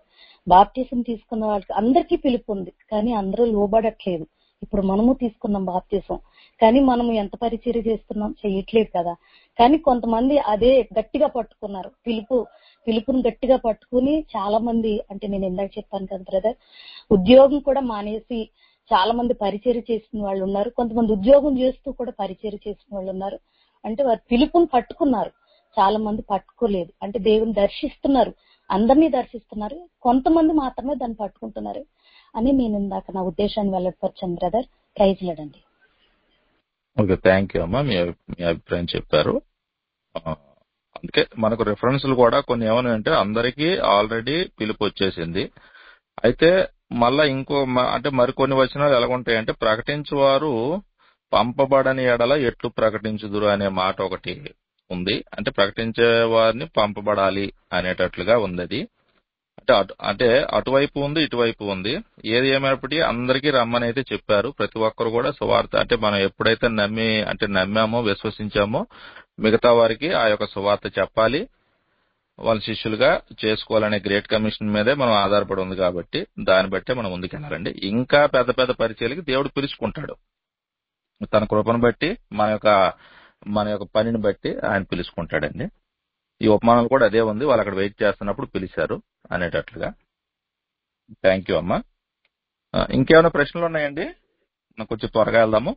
బాప్తీసం తీసుకున్న వాళ్ళకి అందరికీ పిలుపు ఉంది కానీ అందరూ లోబడట్లేదు ఇప్పుడు మనము తీసుకున్నాం బాప్తీసం కానీ మనము ఎంత పరిచర్య చేస్తున్నాం చెయ్యట్లేదు కదా కానీ కొంతమంది అదే గట్టిగా పట్టుకున్నారు పిలుపు పిలుపుని గట్టిగా పట్టుకుని చాలా మంది అంటే నేను ఇందాక చెప్పాను కదా బ్రదర్ ఉద్యోగం కూడా మానేసి చాలా మంది పరిచర్య చేసిన వాళ్ళు ఉన్నారు కొంతమంది ఉద్యోగం చేస్తూ కూడా పరిచర్య చేసిన వాళ్ళు ఉన్నారు అంటే వారు పిలుపుని పట్టుకున్నారు చాలా మంది పట్టుకోలేదు అంటే దేవుని దర్శిస్తున్నారు అందరినీ దర్శిస్తున్నారు కొంతమంది మాత్రమే దాన్ని పట్టుకుంటున్నారు అని నేను ఇందాక నా ఉద్దేశాన్ని వెల్లడిపరిచాను బ్రదర్ ప్రైజ్ లేడండి ఓకే థ్యాంక్ యూ అమ్మా మీ మీ అభిప్రాయం చెప్పారు ఆ, అందుకే మనకు రెఫరెన్స్లు కూడా కొన్ని ఏమన్నాయంటే అందరికీ ఆల్రెడీ పిలుపు వచ్చేసింది అయితే మళ్ళా ఇంకో మ- అంటే మరికొన్ని వచనాలు ఎలాగుంటాయంటే ప్రకటించువారు పంపబడని ఎడల ఎట్లు ప్రకటించుదురు అనే మాట ఒకటి ఉంది అంటే ప్రకటించే వారిని పంపబడాలి అనేటట్లుగా ఉంది అది అంటే అటు అంటే అటువైపు ఉంది ఇటువైపు ఉంది ఏది ఏమైనప్పటికీ అందరికీ రమ్మని అయితే చెప్పారు ప్రతి ఒక్కరు కూడా సువార్త అంటే మనం ఎప్పుడైతే నమ్మి అంటే నమ్మామో విశ్వసించామో మిగతా వారికి ఆ యొక్క సువార్త చెప్పాలి వాళ్ళ శిష్యులుగా చేసుకోవాలనే గ్రేట్ కమిషన్ మీదే మనం ఆధారపడి ఉంది కాబట్టి దాన్ని బట్టే మనం ముందుకెళ్ళాలండి ఇంకా పెద్ద పెద్ద పరిచయాలకి దేవుడు పిలుచుకుంటాడు తన కృపను బట్టి మన యొక్క మన యొక్క పనిని బట్టి ఆయన పిలుచుకుంటాడండి ఈ ఉపమానాలు కూడా అదే ఉంది వాళ్ళు అక్కడ వెయిట్ చేస్తున్నప్పుడు పిలిచారు అనేటట్లుగా థ్యాంక్ యూ అమ్మా ఆ, ఇంకేమైనా ప్రశ్నలు ఉన్నాయండి మనం కొంచెం త్వరగా వెళ్దాము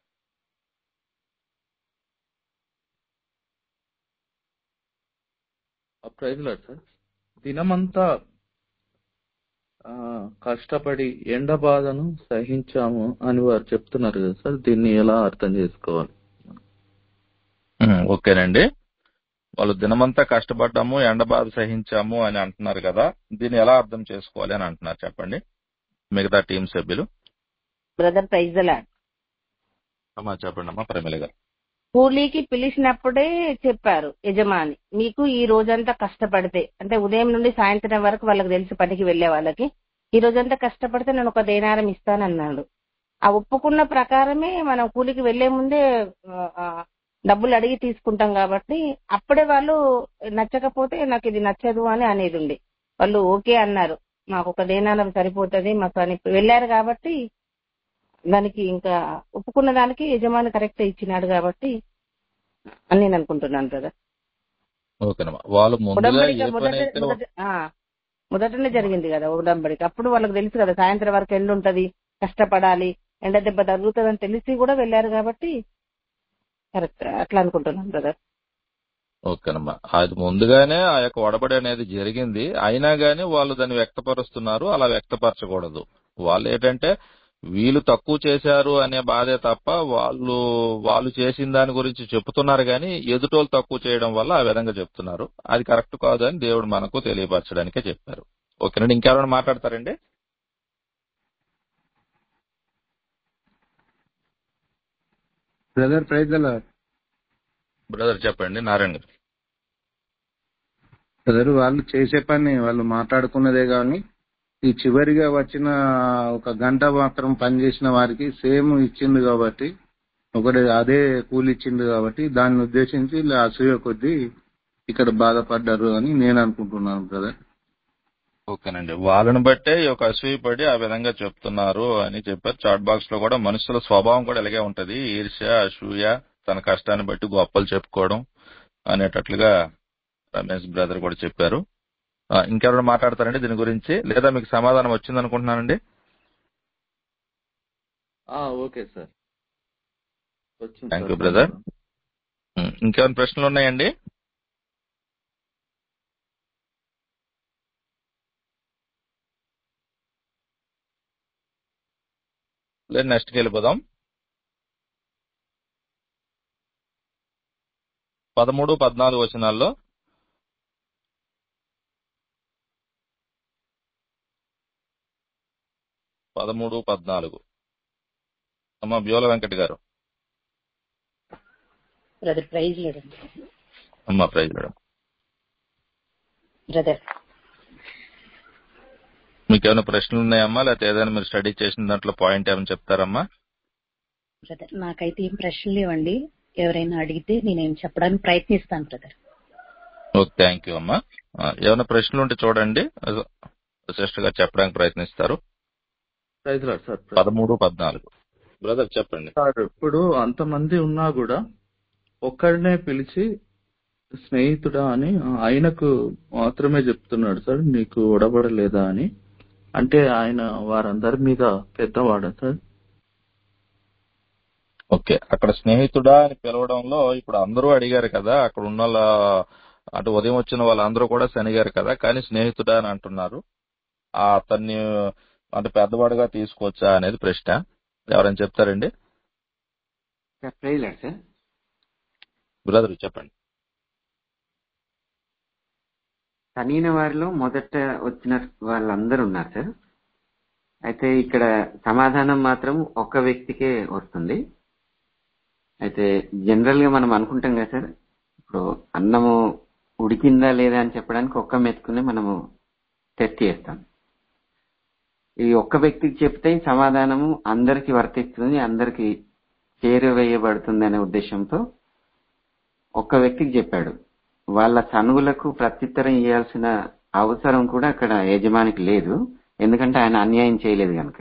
ప్రైజ్ లాడ్ సార్ దినమంతా ఆ, కష్టపడి ఎండ బాధను సహించాము అని వారు చెప్తున్నారు కదా సార్ దీన్ని ఎలా అర్థం చేసుకోవాలి ఉమ్, ఓకేనండి వాళ్ళు దినమంతా కష్టపడ్డాము ఎండ బాధ సహించాము అని అంటున్నారు కదా దీన్ని ఎలా అర్థం చేసుకోవాలి అని అంటున్నారు చెప్పండి మిగతా టీం సభ్యులు బ్రదర్ ప్రైజ్ లాడ్ అమ్మా చెప్పండి అమ్మా ప్రమిల గారు కూలీకి పిలిచినప్పుడే చెప్పారు యజమాని మీకు ఈ రోజంతా కష్టపడితే అంటే ఉదయం నుండి సాయంత్రం వరకు వాళ్ళకి తెలిసి పనికి వెళ్లే వాళ్ళకి ఈ రోజంతా కష్టపడితే నేను ఒక దేనారం ఇస్తానన్నాడు ఆ ఒప్పుకున్న ప్రకారమే మనం కూలికి వెళ్లే ముందే ఆ, ఆ, డబ్బులు అడిగి తీసుకుంటాం కాబట్టి అప్పుడే వాళ్ళు నచ్చకపోతే నాకు ఇది నచ్చదు అని అనేది ఉండే వాళ్ళు ఓకే అన్నారు మాకు ఒక దేనారం సరిపోతుంది మాకు అని వెళ్ళారు కాబట్టి దానికి ఇంకా ఒప్పుకున్న దానికి యజమాని కరెక్ట్ ఇచ్చినాడు కాబట్టి అని నేను అనుకుంటున్నాను బ్రదర్ ఓకేనమ్మా వాళ్ళు ముందుగా ఉడంబడిక ఏ పని మొదట అయితే మొదట ఆ, మొదటనే జరిగింది కదా ఉడంబడిక అప్పుడు వాళ్ళకి తెలుసు కదా సాయంత్రం వరకు ఎండ ఉంటది కష్టపడాలి ఎండ దెబ్బ తగ్గుతుందని తెలిసి కూడా వెళ్ళారు కాబట్టి కరెక్ట్ అట్లా అనుకుంటున్నాను బ్రదర్ ఓకేనమ్మా అది ముందుగానే ఆ యొక్క ఒడబడి అనేది జరిగింది అయినా గానీ వాళ్ళు దాన్ని వ్యక్తపరుస్తున్నారు అలా వ్యక్తపరచకూడదు వాళ్ళు ఏంటంటే వీళ్ళు తక్కువ చేశారు అనే బాధే తప్ప వాళ్ళు వాళ్ళు చేసిన దాని గురించి చెప్తున్నారు కానీ ఎదుటోళ్ళు తక్కువ చేయడం వల్ల ఆ విధంగా చెప్తున్నారు అది కరెక్ట్ కాదు అని దేవుడు మనకు తెలియపరచడానికే చెప్పారు ఓకేనండి ఇంకెవరైనా మాట్లాడతారండి బ్రదర్ ప్రైజ్ అలా బ్రదర్ చెప్పండి నారాయణ గారు బ్రదర్ వాళ్ళు చేసే పని వాళ్ళు మాట్లాడుకున్నదే గాని ఈ చివరిగా వచ్చిన ఒక గంట మాత్రం పనిచేసిన వారికి సేమ్ ఇచ్చిండు కాబట్టి ఒకటి అదే కూలి ఇచ్చిండు కాబట్టి దాన్ని ఉద్దేశించి ఇలా అసూయ కొద్దీ ఇక్కడ బాధపడ్డారు అని నేను అనుకుంటున్నాను బ్రదర్ ఓకేనండి వాళ్ళని బట్టే ఈ యొక్క అసూయపడి ఆ విధంగా చెప్తున్నారు అని చెప్పారు చాట్ బాక్స్ లో కూడా మనుషుల స్వభావం కూడా ఇలాగే ఉంటది ఈర్ష్య అసూయ తన కష్టాన్ని బట్టి గొప్పలు చెప్పుకోవడం అనేటట్లుగా రమేష్ బ్రదర్ కూడా చెప్పారు ఆ, ఇంకెవరైనా మాట్లాడతారండి దీని గురించి లేదా మీకు సమాధానం వచ్చింది అనుకుంటున్నానండి ఆ, ఓకే సార్ వచ్చింది thank sir you brother um, ఇంకేమైనా ప్రశ్నలు ఉన్నాయండి లేదు నెక్స్ట్కి వెళ్ళిపోదాం పదమూడు పద్నాలుగు వచనాల్లో పదమూడు పద్నాలుగు అమ్మ బ్యోల వెంకట్ గారు బ్రదర్ ప్రైజ్ లేడండి అమ్మ ప్రైజ్ మేడం బ్రదర్ మీకు ఏమైనా ప్రశ్నలు ఉన్నాయమ్మా లేకపోతే ఏదైనా మీరు స్టడీ చేసిన దాంట్లో పాయింట్ ఏమైనా చెప్తారమ్మా బ్రదర్ నాకైతే ఏం ప్రశ్నలు లేవండి ఎవరైనా అడిగితే నేనేం చెప్పడానికి ప్రయత్నిస్తాను బ్రదర్ ఓకే థ్యాంక్ యూ అమ్మా ఆ, ఏమైనా ప్రశ్నలు ఉంటే చూడండి సిస్టర్ గారు చెప్పడానికి ప్రయత్నిస్తారు ప్రైజ్ లార్డ్ సార్ ప్రైజ్ పదమూడు పద్నాలుగు బ్రదర్ చెప్పండి సార్ ఇప్పుడు అంతమంది ఉన్నా కూడా ఒక్కడినే పిలిచి స్నేహితుడా అని ఆయనకు మాత్రమే చెప్తున్నాడు సార్ నీకు ఒడబడలేదా అని అంటే ఆయన వారందరి మీద పెద్దవాడా సార్ ఓకే అక్కడ స్నేహితుడా అని పిలవడంలో ఇప్పుడు అందరూ అడిగారు కదా అక్కడ ఉన్న వాళ్ళ అటు ఉదయం వచ్చిన వాళ్ళందరూ కూడా శనిగారు కదా కానీ స్నేహితుడా అని అంటున్నారు ఆ అతన్ని అంటే పెద్దవాడుగా తీసుకోవచ్చా అనేది ప్రశ్న ఎవరైనా చెప్తారండి sir praise lord sir brother చెప్పండి తనిన వారిలో మొదట వచ్చిన వాళ్ళందరూ ఉన్నారు సార్ అయితే ఇక్కడ సమాధానం మాత్రం ఒక్క వ్యక్తికే వస్తుంది అయితే జనరల్ గా మనం అనుకుంటాం కదా సార్ ఇప్పుడు అన్నము ఉడికిందా లేదా అని చెప్పడానికి ఒక్క మెతుకునే మనము టెస్ట్ చేస్తాం ఈ ఒక్క వ్యక్తికి చెప్తే ఈ సమాధానము అందరికి వర్తిస్తుంది అందరికి చేరువేయబడుతుంది అనే ఉద్దేశంతో ఒక్క వ్యక్తికి చెప్పాడు వాళ్ళ సనువులకు ప్రత్యుత్తరం ఇవ్వాల్సిన అవసరం కూడా అక్కడ యజమానికి లేదు ఎందుకంటే ఆయన అన్యాయం చేయలేదు కనుక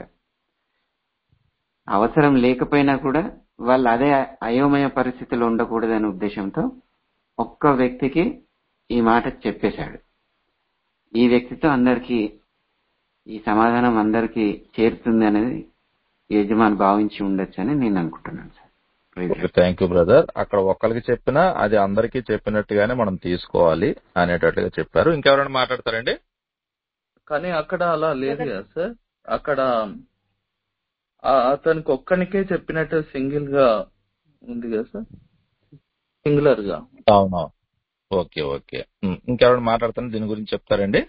అవసరం లేకపోయినా కూడా వాళ్ళు అదే అయోమయ పరిస్థితిలో ఉండకూడదనే ఉద్దేశంతో ఒక్క వ్యక్తికి ఈ మాట చెప్పేశాడు ఈ వ్యక్తితో అందరికీ ఈ సమాధానం అందరికీ చేరుతుంది అనేది యజమాని భావించి ఉండొచ్చని నేను అనుకుంటున్నాను sir praise lord. Thank you brother అక్కడ ఒక్కరికి చెప్పినా అది అందరికీ చెప్పినట్టుగానే మనం తీసుకోవాలి అనేటట్టుగా చెప్పారు ఇంకెవరైనా మాట్లాడతారండి కానీ అక్కడ అలా లేదు కదా సార్ అక్కడ ఆ అతనికి ఒక్కనికే చెప్పినట్టు సింగిల్ గా ఉంది కదా సార్ సింగులర్ గా అవును ఓకే ఓకే ఉమ్, ఇంకెవరైనా మాట్లాడతాను దీని గురించి చెప్తారండి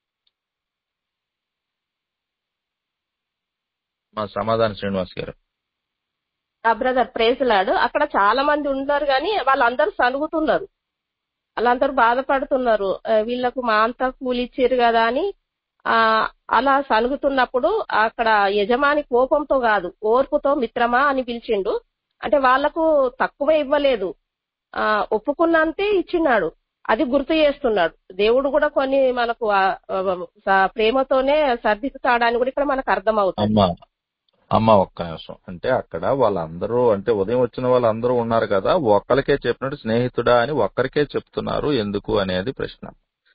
మా సమాధానం శ్రీనివాస్ గారు ఆ బ్రదర్ ప్రేసులాడు అక్కడ చాలా మంది ఉన్నారు కానీ వాళ్ళందరూ సనుగుతున్నారు వాళ్ళందరూ బాధపడుతున్నారు ఆ, వీళ్ళకు మా అంతా కూలిచ్చారు కదా అని ఆ అలా సనుగుతున్నప్పుడు అక్కడ యజమాని కోపంతో కాదు ఓర్పుతో మిత్రమా అని పిలిచిండు అంటే వాళ్లకు తక్కువ ఇవ్వలేదు ఆ ఒప్పుకున్నంతే ఇచ్చినాడు అది గుర్తు చేస్తున్నాడు దేవుడు కూడా కొన్ని మనకు ఆ, ఆ, స- ప్రేమతోనే సర్దిస్తాడని కూడా ఇక్కడ మనకు అర్థమవుతుంది అమ్మ అమ్మ ఒక్క నిమిషం అంటే అక్కడ వాళ్ళందరూ అంటే ఉదయం వచ్చిన వాళ్ళందరూ ఉన్నారు కదా ఒక్కరికే చెప్పినట్టు స్నేహితుడా అని ఒక్కరికే చెప్తున్నారు ఎందుకు అనేది ప్రశ్న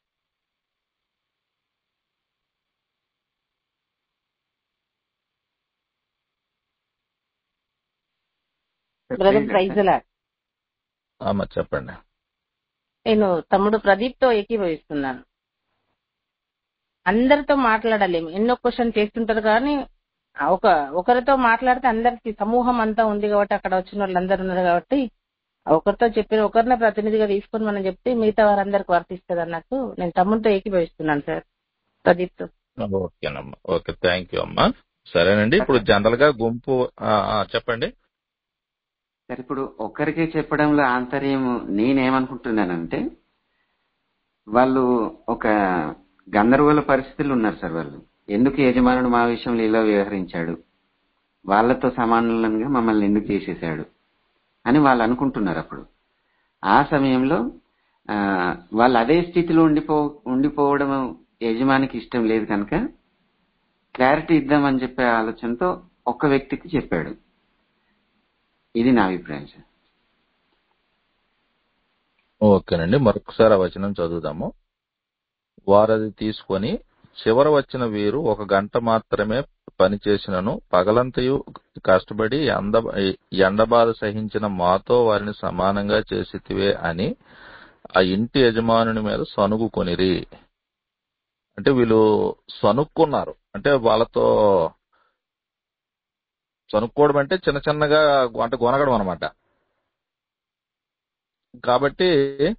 బ్రదర్ ప్రైజ్ లార్డ్. అమ్మ చెప్పండి నేను తమ్ముడు ప్రదీప్ తో ఏకీభవిస్తున్నాను అందరితో మాట్లాడలేము ఎన్నో క్వశ్చన్ చేస్తుంటారు కానీ ఆ ఒక ఒకరితో మాట్లాడితే అందరికి సమూహం అంతా ఉంది కాబట్టి అక్కడ వచ్చిన వాళ్ళందరూ ఉన్నారు కాబట్టి ఆ ఒకరితో చెప్పిన ఒకరినే ప్రతినిధిగా తీసుకొని మనం చెప్తే మిగతా వారందరికి వర్తిస్తుంది అన్నట్టు నేను తమ్ముడితో ఏకీభవిస్తున్నాను సార్ ప్రదీప్ తో ఓకేనమ్మా ఓకే థ్యాంక్ యూ అమ్మా సరేనండి ఇప్పుడు జనరల్ గా గుంపు ఆ, ఆ, చెప్పండి సరే ఇప్పుడు ఒక్కరికే చెప్పడంలో ఆంతర్యం నేనేమనుకుంటున్నానంటే వాళ్ళు ఒక గందరగోళ పరిస్థితులు ఉన్నారు సార్ వాళ్ళు ఎందుకు యజమానుడు మా విషయంలో ఇలా వ్యవహరించాడు వాళ్ళతో సమానులంగా మమ్మల్ని ఎందుకు చేసేసాడు అని వాళ్ళు అనుకుంటున్నారు అప్పుడు ఆ సమయంలో ఆ, వాళ్ళు అదే స్థితిలో ఉండిపో ఉండిపోవడం యజమానికి ఇష్టం లేదు కనుక క్లారిటీ ఇద్దామని చెప్పే ఆలోచనతో ఒక్క వ్యక్తికి చెప్పాడు ఇది నా అభిప్రాయం సార్ ఓకేనండి మరొకసారి ఆ వచనం చదువుదాము వారది తీసుకొని చివర వచ్చిన వీరు ఒక గంట మాత్రమే పనిచేసినను పగలంతయు కష్టపడి ఎండ ఎండబాధ సహించిన మాతో వారిని సమానంగా చేసితివే అని ఆ ఇంటి యజమానుని మీద సనుగుకొనిరి అంటే వీళ్ళు సనుక్కున్నారు అంటే వాళ్ళతో సనుక్కోవడం అంటే చిన్న చిన్నగా అంటే గొనగడం అనమాట కాబట్టి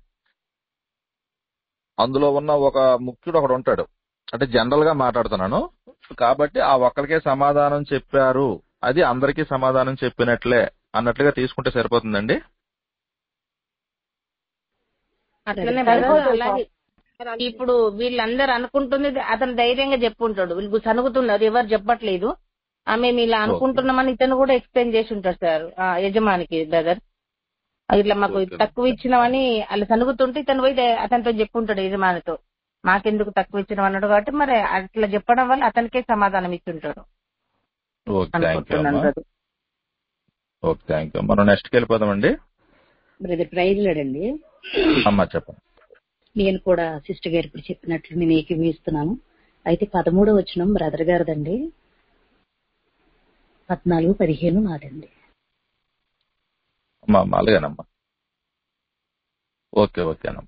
అందులో ఉన్న ఒక ముఖ్యుడు ఒకడు ఉంటాడు అంటే జనరల్ గా మాట్లాడుతున్నాను కాబట్టి ఆ ఒక్కరికే సమాధానం చెప్పారు అది అందరికీ సమాధానం చెప్పినట్లే అన్నట్లుగా తీసుకుంటే సరిపోతుందండి అట్లనే సరిపోతుంది బ్రదర్ అలాగే సార్. ఇప్పుడు వీళ్ళందరూ అనుకుంటుంది అతను ధైర్యంగా చెప్పుంటాడు వీళ్ళు సనుగుతున్నారు ఎవరు చెప్పట్లేదు ఆ మేము ఇలా అనుకుంటున్నామని ఇతను కూడా ఎక్స్ప్లెయిన్ చేసి ఉంటాడు సార్ ఆ యజమానికి బ్రదర్ ఇట్లా మాకు ఓకే. తక్కువ ఇచ్చినామని అలా సనుగుతుంటే ఇతను పోయి దే- అతనితో చెప్పుంటాడు యజమానితో మాకెందుకు తక్కువ ఇచ్చిన అన్నాడు కాబట్టి మరి అట్లా చెప్పడం వల్ల అతనికే సమాధానం ఇస్తుంటాడు ఓకే థ్యాంక్ యూ అనుకుంటున్నాను అమ్మా బ్రదర్ ఓకే థ్యాంక్ యూ మనం నెక్స్ట్కి వెళ్ళిపోదామండి బ్రదర్ ప్రైజ్ లేడండి అమ్మా చెప్పండి నేను కూడా సిస్టర్ గారు ఇప్పుడు చెప్పినట్లు నేను ఏకీభవిస్తున్నాను అయితే పదమూడో వచనం బ్రదర్ గారిదండి పద్నాలుగు పదిహేను నాదండి అమ్మా అమ్మా అలాగేనమ్మా ఓకే ఓకేనమ్మా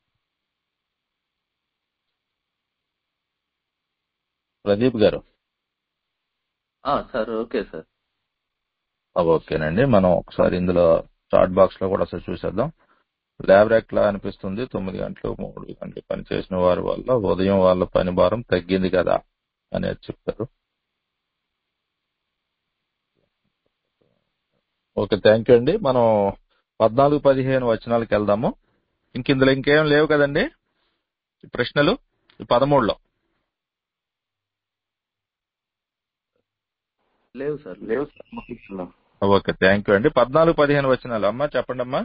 ప్రదీప్ గారు ఆ, సార్ ఓకే సార్ ఆ, ఓకేనండి మనం ఒకసారి ఇందులో చాట్ బాక్స్ లో కూడా ఒకసారి చూసేద్దాం ల్యాబ్ ర్యాక్ లా అనిపిస్తుంది తొమ్మిది గంటలు మూడు గంటలు పని చేసిన వారి వల్ల ఉదయం వాళ్ళ పని భారం తగ్గింది కదా అనేది చెప్పారు ఓకే థ్యాంక్ యూ అండి మనం పద్నాలుగు పదిహేను వచనాలకు వెళ్దాము ఇంక ఇందులో ఇంకేం లేవు కదండి ఈ ప్రశ్నలు ఈ పదమూడులో లేవు సార్ లేవు సార్ ముగించుకుందాం. ఓకే థ్యాంక్ యూ అండి పద్నాలుగు పదిహేను వచనాలు అమ్మా చెప్పండి అమ్మా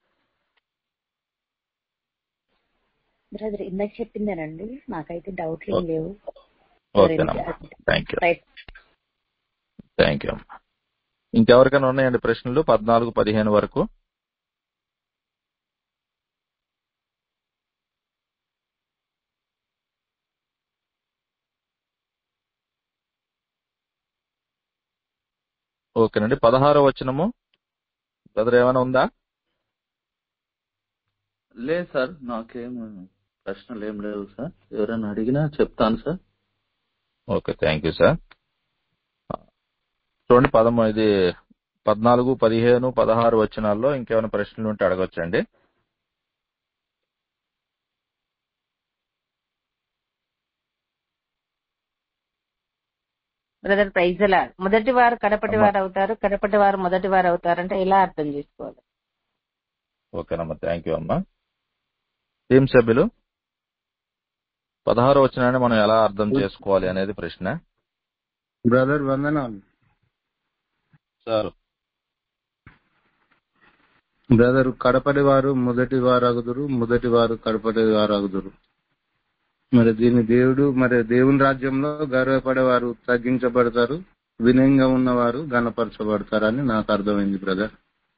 బ్రదర్ ఇందాక చెప్పిందేనండి నాకైతే డౌట్లు ఏం ఓకే లేవు ఓకేనమ్మా thank you right thank you అమ్మా ఇంకెవరికైనా ఉన్నాయండి ప్రశ్నలు పద్నాలుగు పదిహేను వరకు ఓకేనండి పదహారో వచనము బ్రదర్ ఏమైనా ఉందా లేదు సార్ నాకేం ప్రశ్నలు ఏం లేవు సార్ ఎవరైనా అడిగినా చెప్తాను sir okay thank you sir చూడండి పదమూ ఇది పద్నాలుగు పదిహేను పదహారు వచనాల్లో ఇంకేమైనా ప్రశ్నలు ఉంటే అడగొచ్చండి బ్రదర్ ప్రైజ్ అలా మొదటి వారు కడపటి అమ్మా వారు అవుతారు కడపటి వారు మొదటి వారు అవుతారంటే ఎలా అర్థం చేసుకోవాలి ఓకేనమ్మా థ్యాంక్ యూ అమ్మా టీం సభ్యులు పదహారు వచనాన్ని మనం ఎలా అర్థం చేసుకోవాలి అనేది ప్రశ్న బ్రదర్ వందనాలు సార్ బ్రదర్ కడపటి వారు మొదటి వారు అగుదురు మొదటి వారు కడపటి వారు అగుదురు మరి దీని దేవుడు మరి దేవుని రాజ్యంలో గర్వపడేవారు తగ్గించబడతారు వినయంగా ఉన్నవారు గణపరచబడతారని నాకు అర్థమైంది brother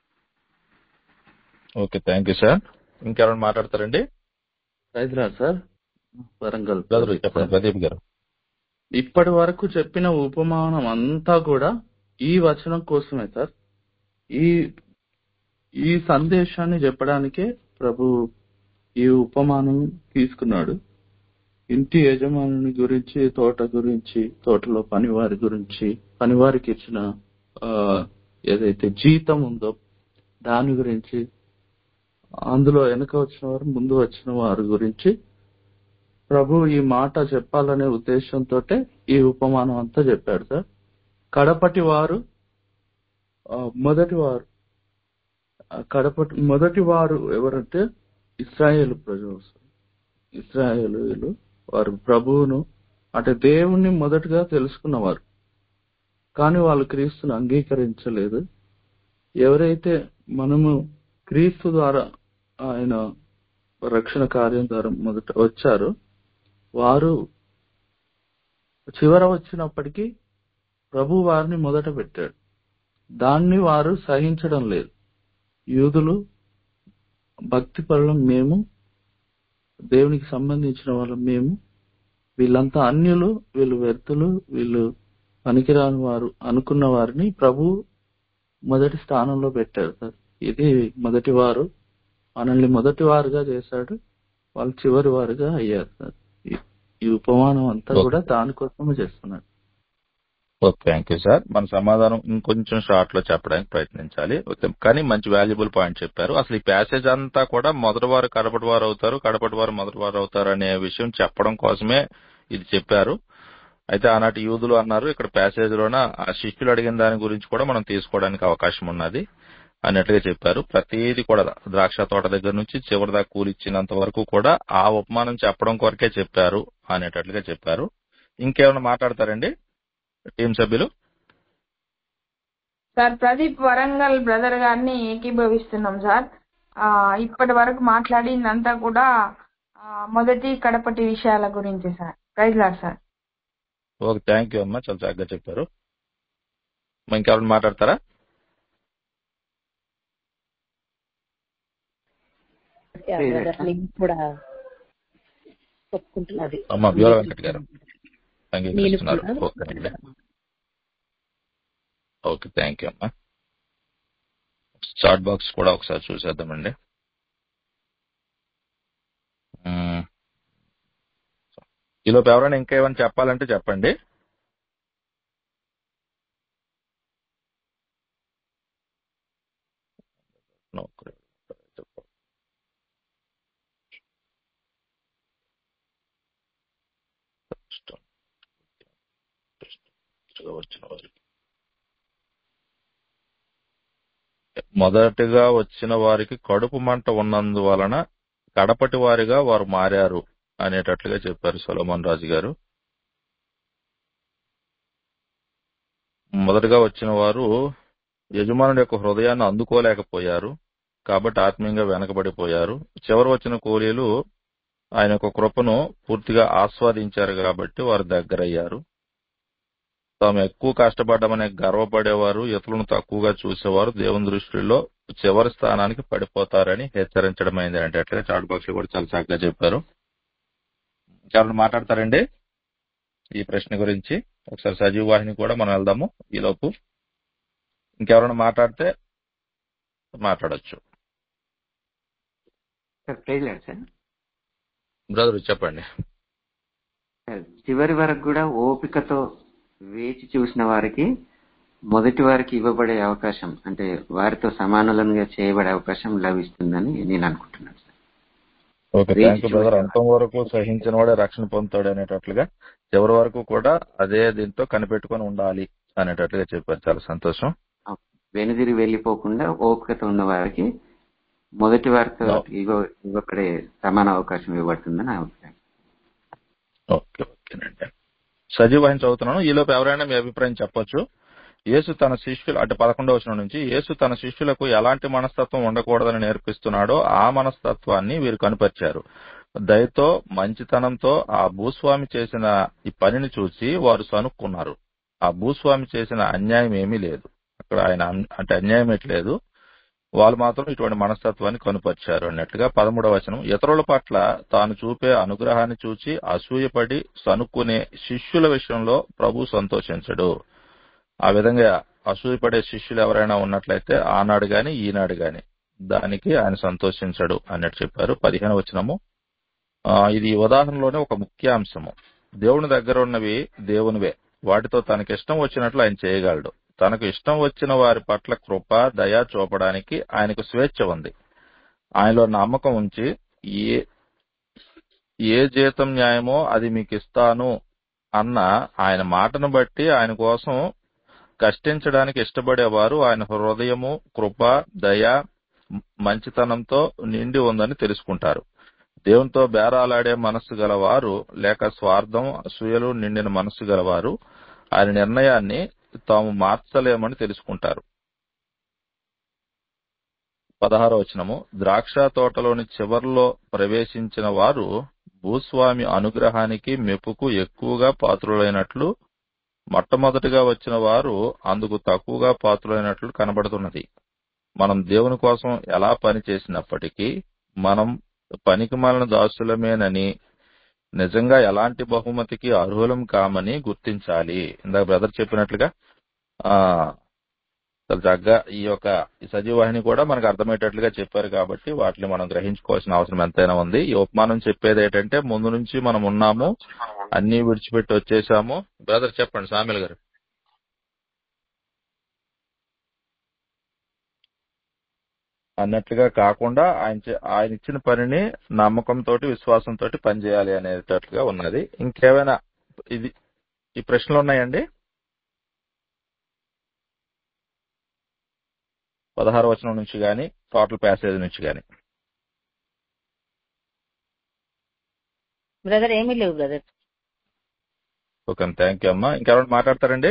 okay thank you sir ఇంకెవరైనా మాట్లాడతారండి హైదరాబాద్ సార్ వరంగల్ బ్రదర్ ప్రదీప్ చెప్పండి సార్ ప్రదీప్ గారు ఇప్పటి వరకు చెప్పిన ఉపమానం అంతా కూడా ఈ వచనం కోసమే సార్ ఈ ఈ సందేశాన్ని చెప్పడానికే ప్రభు ఈ ఉపమానం తీసుకున్నాడు ఇంటి యజమానుని గురించి తోట గురించి తోటలో పనివారి గురించి పనివారికి ఇచ్చిన ఆ, ఏదైతే జీతం ఉందో దాని గురించి అందులో వెనక వచ్చిన వారు ముందు వచ్చిన వారి గురించి ప్రభు ఈ మాట చెప్పాలనే ఉద్దేశంతో ఈ ఉపమానం అంతా చెప్పాడు సార్ కడపటి వారు ఆ, మొదటి వారు ఆ, కడపటి మొదటి వారు ఎవరంటే ఇస్రాయేల్ ప్రజలు సార్. ఇస్రాయేలీయులు వారు ప్రభువును అంటే దేవుణ్ణి మొదటగా తెలుసుకున్నవారు కానీ వాళ్ళు క్రీస్తును అంగీకరించలేదు ఎవరైతే మనము క్రీస్తు ద్వారా ఆయన రక్షణ కార్యం ద్వారా మొదట వచ్చారో వారు చివర వచ్చినప్పటికీ ప్రభు వారిని మొదట పెట్టాడు దాన్ని వారు సహించడం లేదు యూదులు భక్తి పరులం మేము దేవునికి సంబంధించిన వాళ్ళం మేము వీళ్ళంతా అన్యులు వీళ్ళు వ్యర్థులు వీళ్ళు పనికిరాని వారు అనుకున్న వారిని ప్రభు మొదటి స్థానంలో పెట్టారు సార్ ఇది మొదటి వారు మనల్ని మొదటి వారుగా చేశాడు వాళ్ళు చివరి వారుగా అయ్యారు సార్ ఈ- ఈ ఉపమానం అంతా ఓకే కూడా దానికోసమే చేస్తున్నాడు ఓకే థ్యాంక్ యూ సార్ మన సమాధానం ఇంకొంచెం షార్ట్ లో చెప్పడానికి ప్రయత్నించాలి ఓకే, కానీ మంచి వాల్యుబుల్ పాయింట్ చెప్పారు అసలు ఈ ప్యాసేజ్ అంతా కూడా మొదటి వారు కడపటి వారు అవుతారు కడపటి వారు మొదటి వారు అవుతారు అనే విషయం చెప్పడం కోసమే ఇది చెప్పారు అయితే ఆనాటి యూదులు అన్నారు ఇక్కడ ప్యాసేజ్ లోన ఆ శిష్యులు అడిగిన దాని గురించి కూడా మనం తీసుకోవడానికి అవకాశం ఉన్నది అన్నట్టుగా చెప్పారు ప్రతిదీ కూడా ద్రాక్ష తోట దగ్గర నుంచి చివరి దాకా కూలిచ్చినంత వరకు కూడా ఆ ఉపమానం చెప్పడం కొరకే చెప్పారు అనేటట్లుగా చెప్పారు ఇంకేమైనా మాట్లాడతారండి టీం సభ్యులు సార్ ప్రదీప్ వరంగల్ బ్రదర్ గారిని ఏకీభవిస్తున్నాం సార్ ఆ, ఇప్పటి వరకు మాట్లాడిందంతా కూడా ఆ, మొదటి కడపటి విషయాల గురించి sir praise lord sir okay thank you అమ్మా చాలా చక్కగా చెప్పారు మరి ఇంకెవరైనా మాట్లాడతారా యా, బ్రదర్ నేను కూడా ఒప్పుకుంటున్నది అమ్మా బ్యూరా వెంకట్ గారు నేను అంగీకరిస్తున్నారు కూడా ఓకే అండి ఓకే థ్యాంక్ యూ అమ్మా చాట్ బాక్స్ కూడా ఒకసారి చూసేద్దామండి మ్మ్. ఈలోపు ఎవరైనా ఇంకా ఏమైనా చెప్పాలంటే చెప్పండి వచ్చిన వారికి మొదటిగా వచ్చిన వారికి కడుపు మంట ఉన్నందువలన కడపటి వారిగా వారు మారారు అనేటట్లుగా చెప్పారు సొలమన్ రాజు గారు మొదటగా వచ్చిన వారు యజమానుడి యొక్క హృదయాన్ని అందుకోలేకపోయారు కాబట్టి ఆత్మీయంగా వెనకబడిపోయారు చివరి వచ్చిన కూలీలు ఆయన యొక్క కృపను పూర్తిగా ఆస్వాదించారు కాబట్టి వారు దగ్గరయ్యారు తాము ఎక్కువ కష్టపడ్డామనే గర్వపడేవారు ఇతరులను తక్కువగా చూసేవారు దేవుని దృష్టిలో చివరి స్థానానికి పడిపోతారని హెచ్చరించడమైంది అంటే అట్లే చాటు బాక్స్ కూడా చాలా చక్కగా చెప్పారు ఎవరైనా మాట్లాడతారండి ఈ ప్రశ్న గురించి ఒకసారి సజీవ వాహిని కూడా మనం వెళ్దాము ఈలోపు ఇంకెవరైనా మాట్లాడితే మాట్లాడొచ్చు sir praise lord sir brother చెప్పండి సార్, చివరి వరకు కూడా ఓపికతో వేచి చూసిన వారికి మొదటి వారికి ఇవ్వబడే అవకాశం అంటే వారితో సమానులంగా చేయబడే అవకాశం లభిస్తుందని నేను అనుకుంటున్నాను సార్ ఓకే వేచి థ్యాంక్ యూ బ్రదర్ చూసే అంతం వరకు సహించిన వాడే రక్షణ పొందుతాడు అనేటట్లుగా చివరి వరకు కూడా అదే దీంతో కనిపెట్టుకొని ఉండాలి అనేటట్లుగా చెప్పారు చాలా సంతోషం వెనుదిరి వెళ్ళిపోకుండా ఓపికతో ఉన్న వారికి మొదటి వారితో No. ఇవ్వ ఇవ్వబడే సమాన అవకాశం ఇవ్వబడుతుందని నా అభిప్రాయం ఓకే ఓకేనండి సజీవాహిని చదువుతున్నాను ఈలోపు ఎవరైనా మీ అభిప్రాయం చెప్పొచ్చు యేసు తన శిష్యులు అంటే పదకొండవ వచనం నుంచి యేసు తన శిష్యులకు ఎలాంటి మనస్తత్వం ఉండకూడదని నేర్పిస్తున్నాడో ఆ మనస్తత్వాన్ని వీరు కనుపరిచారు దయతో మంచితనంతో ఆ భూస్వామి చేసిన ఈ పనిని చూసి వారు సనుక్కున్నారు ఆ భూస్వామి చేసిన అన్యాయం ఏమీ లేదు అక్కడ ఆయన అన్- అంటే అన్యాయం లేదు వాళ్ళు మాత్రం ఇటువంటి మనస్తత్వాన్ని కనుపరిచారు అన్నట్లుగా పదమూడవ వచనం ఇతరుల పట్ల తాను చూపే అనుగ్రహాన్ని చూచి అసూయపడి సనుక్కునే శిష్యుల విషయంలో ప్రభు సంతోషించడు ఆ విధంగా అసూయపడే శిష్యులు ఎవరైనా ఉన్నట్లయితే ఆనాడు గాని ఈనాడు గాని దానికి ఆయన సంతోషించడు అన్నట్టు చెప్పారు పదిహేను వచనము ఆ, ఇది ఈ ఉదాహరణలోనే ఒక ముఖ్య అంశము దేవుని దగ్గర ఉన్నవి దేవునివే వాటితో తనకిష్టం వచ్చినట్లు ఆయన చేయగలడు తనకు ఇష్టం వచ్చిన వారి పట్ల కృప దయ చూపడానికి ఆయనకు స్వేచ్ఛ ఉంది ఆయనలో నమ్మకం ఉంచి ఏ ఏ జీతం న్యాయమో అది మీకు ఇస్తాను అన్న ఆయన మాటను బట్టి ఆయన కోసం కష్టించడానికి ఇష్టపడేవారు ఆయన హృదయము కృప దయ మ- మంచితనంతో నిండి ఉందని తెలుసుకుంటారు దేవునితో బేరాలాడే మనస్సు గలవారు లేక స్వార్థం అసూయలు నిండిన మనస్సు గలవారు ఆయన నిర్ణయాన్ని తాము మార్చలేమని తెలుసుకుంటారు పదహారో వచనము ద్రాక్ష తోటలోని చివర్లో ప్రవేశించిన వారు భూస్వామి అనుగ్రహానికి మెప్పుకు ఎక్కువగా పాత్రులైనట్లు మొట్టమొదటిగా వచ్చిన వారు అందుకు తక్కువగా పాత్రులైనట్లు కనబడుతున్నది మనం దేవుని కోసం ఎలా పని చేసినప్పటికీ మనం పనికిమాలిన దాసులమేనని నిజంగా ఎలాంటి బహుమతికి అర్హులం కామని గుర్తించాలి ఇందాక బ్రదర్ చెప్పినట్లుగా ఆ చాలా చక్కగా ఈ యొక్క ఈ సజీవాహిని కూడా మనకు అర్థమయ్యేటట్లుగా చెప్పారు కాబట్టి వాటిని మనం గ్రహించుకోవాల్సిన అవసరం ఎంతైనా ఉంది ఈ ఉపమానం చెప్పేది ఏంటంటే ముందు నుంచి మనం ఉన్నాము అన్ని విడిచిపెట్టి వచ్చేసాము బ్రదర్ చెప్పండి సామిల్ గారు అన్నట్లుగా కాకుండా ఆయన చే- ఆయన ఇచ్చిన పనిని నమ్మకంతో విశ్వాసంతో పనిచేయాలి అనేటట్లుగా ఉన్నది ఇంకేమైనా ఇది ఈ ప్రశ్నలు ఉన్నాయండి పదహారు వచనం నుంచి గాని టోటల్ ప్యాసేజ్ నుంచి గాని బ్రదర్ ఏమీ లేవు బ్రదర్ ఓకే థ్యాంక్ యూ అమ్మా ఇంకెవరైనా మాట్లాడతారండి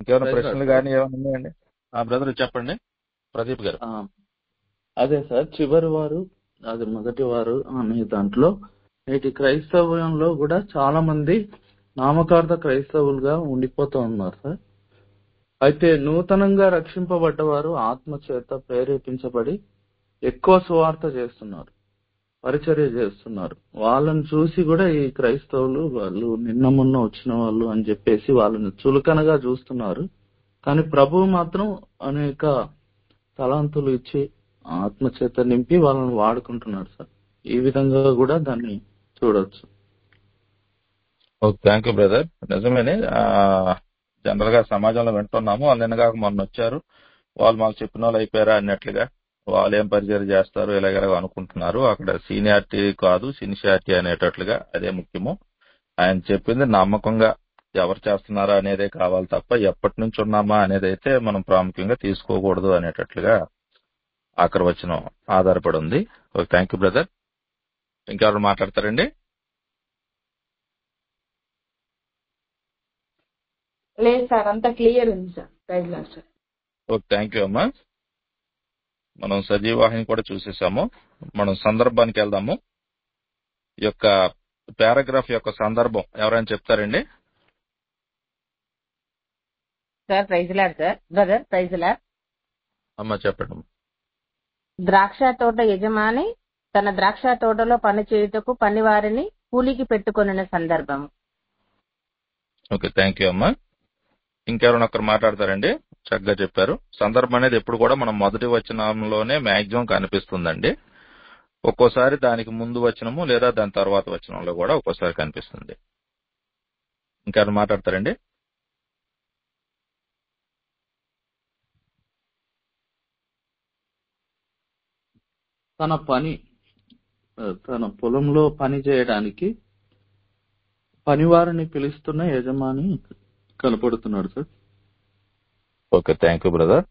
ఇంకేమైనా Praise ప్రశ్నలు God. కానీ ఏమైనా ఉన్నాయండి ఆ బ్రదర్ చెప్పండి ప్రదీప్ గారు ఆ, అదే సార్ చివరి వారు అది మొదటి వారు అనే దాంట్లో నేటి క్రైస్తవంలో కూడా చాలా మంది నామకార్థ క్రైస్తవులుగా ఉండిపోతూ ఉన్నారు సార్ అయితే నూతనంగా రక్షింపబడ్డవారు ఆత్మ చేత ప్రేరేపించబడి ఎక్కువ సువార్త చేస్తున్నారు పరిచర్య చేస్తున్నారు వాళ్ళని చూసి కూడా ఈ క్రైస్తవులు వాళ్ళు నిన్న మొన్న వచ్చిన వాళ్ళు అని చెప్పేసి వాళ్ళని చులకనగా చూస్తున్నారు కానీ ప్రభువు మాత్రం అనేక తలాంతులు ఇచ్చి ఆత్మ చేత నింపి వాళ్ళని వాడుకుంటున్నారు సార్ ఈ విధంగా కూడా దాన్ని చూడొచ్చు ఓకే థ్యాంక్ యూ బ్రదర్ నిజమేనే జనరల్ గా సమాజంలో వింటున్నాము వాళ్ళు నిన్నగాక మొన్న వచ్చారు వాళ్ళు మాకు చెప్పిన వాళ్ళు అయిపోయారా అన్నట్లుగా వాళ్ళు ఏం పరిచయం చేస్తారు ఇలాగ అనుకుంటున్నారు అక్కడ సీనియారిటీ కాదు సిన్సియారిటీ అనేటట్లుగా అదే ముఖ్యము ఆయన చెప్పింది నమ్మకంగా ఎవరు చేస్తున్నారా అనేదే కావాలి తప్ప ఎప్పటి నుంచి ఉన్నామా అనేది అయితే మనం ప్రాముఖ్యంగా తీసుకోకూడదు అనేటట్లుగా ఆఖరి వచ్చిన ఆధారపడి ఉంది ఓకే థ్యాంక్ యూ బ్రదర్ ఇంకెవరు మాట్లాడతారండి లేదు సార్ అంత క్లియర్ ఉంది sir praise lord sir okay thank you అమ్మా మనం సజీవాహిని కూడా చూసేసాము మనం సందర్భానికి వెళ్దాము ఈ యొక్క పారాగ్రాఫ్ యొక్క సందర్భం ఎవరైనా చెప్తారండి sir praise lord sir brother praise lord అమ్మా చెప్పండి ద్రాక్ష తోట యజమాని తన ద్రాక్ష తోటలో పని చేయుటకు పనివారిని కూలికి పెట్టుకొనిన సందర్భం ఓకే థ్యాంక్ యూ అమ్మా ఇంకెవరైనా ఒకరు మాట్లాడతారండి చక్కగా చెప్పారు సందర్భం అనేది ఎప్పుడు కూడా మనం మొదటి వచనంలోనే మాక్సిమం కనిపిస్తుందండి ఒక్కోసారి దానికి ముందు వచనము లేదా దాని తర్వాత వచనంలో కూడా ఒక్కోసారి కనిపిస్తుంది ఇంకెవరు మాట్లాడతారండి తన పని ఆ, తన పొలంలో పని చేయడానికి పనివారిని పిలుస్తున్న యజమాని కనపడుతున్నాడు sir okay thank you brother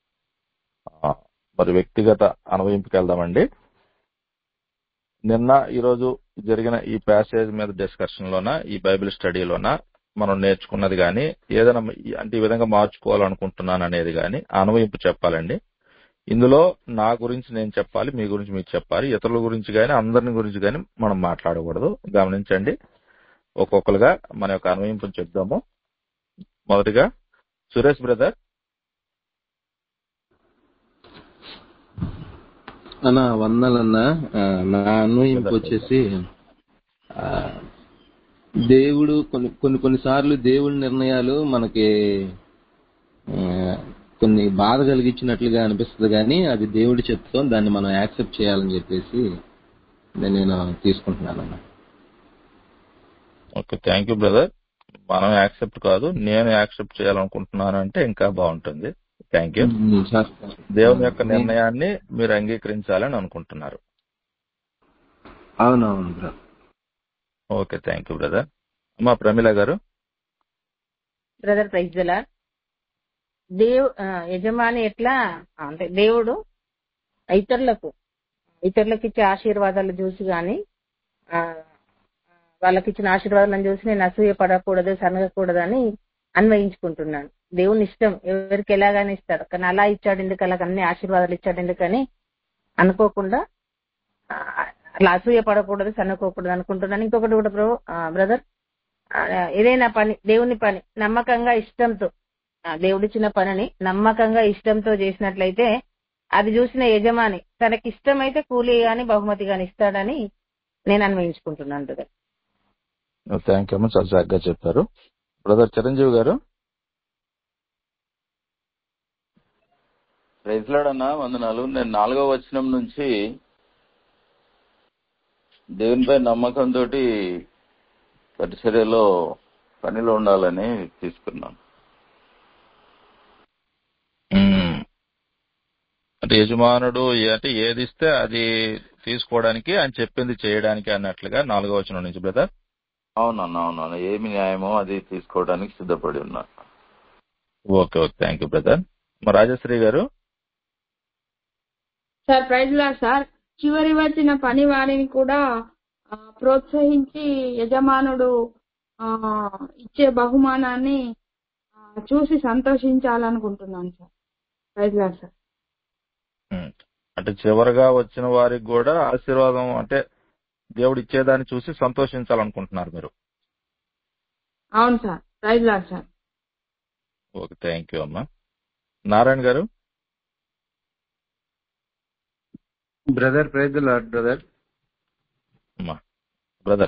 మరి వ్యక్తిగత అనుభవింపుకి వెళ్దామండి నిన్న ఈరోజు జరిగిన ఈ ప్యాసేజ్ మీద డిస్కషన్ లోన ఈ బైబిల్ స్టడీలోన మనం నేర్చుకున్నది కానీ ఏదైనా ఈ- అంటే ఈ విధంగా మార్చుకోవాలనుకుంటున్నాను అనేది కానీ అనుభవింపు చెప్పాలండి ఇందులో నా గురించి నేను చెప్పాలి మీ గురించి మీకు చెప్పాలి ఇతరుల గురించి కానీ అందరిని గురించి కానీ మనం మాట్లాడకూడదు గమనించండి ఒక్కొక్కరుగా మన యొక్క అనుభవింపుని చెప్దాము మొదటిగా సురేష్ బ్రదర్ అన్న వందలన్న ఆ, నా అన్వయింపు వచ్చేసి ఆ, దేవుడు కొన్ని కొన్ని కొన్నిసార్లు దేవుడి నిర్ణయాలు మనకి ఆ, కొన్ని బాధ కలిగించినట్లుగా అనిపిస్తుంది కానీ అది దేవుడి చెప్తాం దాన్ని మనం యాక్సెప్ట్ చేయాలని చెప్పేసి నేను నేను తీసుకుంటున్నాను ఓకే థ్యాంక్ యూ బ్రదర్ మనం యాక్సెప్ట్ కాదు నేను యాక్సెప్ట్ చేయాలనుకుంటున్నాను అంటే ఇంకా బాగుంటుంది థ్యాంక్ యూ దేవుని యొక్క నిర్ణయాన్ని మీరు అంగీకరించాలని అనుకుంటున్నారు అవునవును bro okay thank you brother అమ్మా ప్రమిళ గారు బ్రదర్ ప్రైజ్ లా దేవు ఆ, యజమాని ఎట్లా అంటే దేవుడు ఇతరులకు ఇతరులకు ఇచ్చే ఆశీర్వాదాలు చూసి గాని ఆ, వాళ్ళకి ఇచ్చిన ఆశీర్వాదాలను చూసి నేను అసూయ పడకూడదు సనగకూడదు అని అన్వయించుకుంటున్నాను దేవుని ఇష్టం ఎవరికి ఎలాగైనా ఇస్తాడు కానీ అలా ఇచ్చాడు ఎందుకు అలాగ అన్ని ఆశీర్వాదాలు ఇచ్చాడు ఎందుకని అనుకోకుండా ఆ, అట్లా అసూయ పడకూడదు సనుకోకూడదు అనుకుంటున్నాను ఇంకొకటి కూడా బ్రో బ్రదర్ ఏదైనా పని దేవుని పని నమ్మకంగా ఇష్టంతో ఆ, దేవుడిచ్చిన పనిని నమ్మకంగా ఇష్టంతో చేసినట్లయితే అది చూసిన యజమాని తనకి ఇష్టమైతే కూలీ గాని బహుమతి గాని ఇస్తాడని నేను అన్వయించుకుంటున్నాను బ్రదర్ థ్యాంక్ యూ అమ్మా చాలా చక్కగా చెప్పారు బ్రదర్ చిరంజీవి గారు ప్రైజ్లాడన్నా వందనాలు నేను నాలుగో వచనం నుంచి దేవునిపై నమ్మకంతో పరిచర్యలో పనిలో ఉండాలని తీసుకున్నాను మ్మ్. అంటే యజమానుడు ఏ- అంటే ఏది ఇస్తే అది తీసుకోవడానికి ఆయన చెప్పింది చేయడానికి అన్నట్లుగా నాలుగో వచనం నుంచి బ్రదర్ అవునన్నా అవునన్నా ఏమి న్యాయమో అది తీసుకోవడానికి సిద్ధపడి ఉన్నా okay okay thank you brother మరి రాజశ్రీ గారు సార్ ప్రైజ్ లాడ్ సార్ చివరి వచ్చిన పని వారిని కూడా ఆ, ప్రోత్సహించి యజమానుడు ఆ, ఇచ్చే బహుమానాన్ని ఆ, చూసి సంతోషించాలనుకుంటున్నాను sir praise lord sir um. అంటే చివరగా వచ్చిన వారికి కూడా ఆశీర్వాదం అంటే దేవుడు ఇచ్చేదాన్ని చూసి సంతోషించాలనుకుంటున్నారు మీరు అవును sir praise lord sir okay thank you అమ్మా నారాయణ గారు బ్రదర్ ప్రైజ్ లాడ్ బ్రదర్ అమ్మా బ్రదర్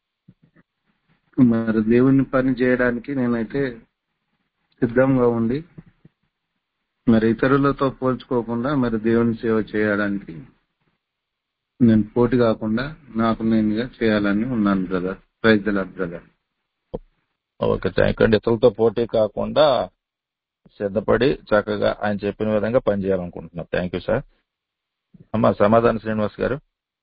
మరి దేవుని పని చేయడానికి నేనైతే సిద్ధంగా ఉండి మరి ఇతరులతో పోల్చుకోకుండా మరి దేవుని సేవ చేయడానికి నేను పోటీ కాకుండా నాకు నేనుగా చేయాలని ఉన్నాను brother praise lord brother okay thank you అండి ఇతరులతో పోటీ కాకుండా సిద్ధపడి చక్కగా ఆయన చెప్పిన విధంగా పనిచేయాలనుకుంటున్నారు థ్యాంక్ యూ సార్ అమ్మా సమాధాన శ్రీనివాస్ గారు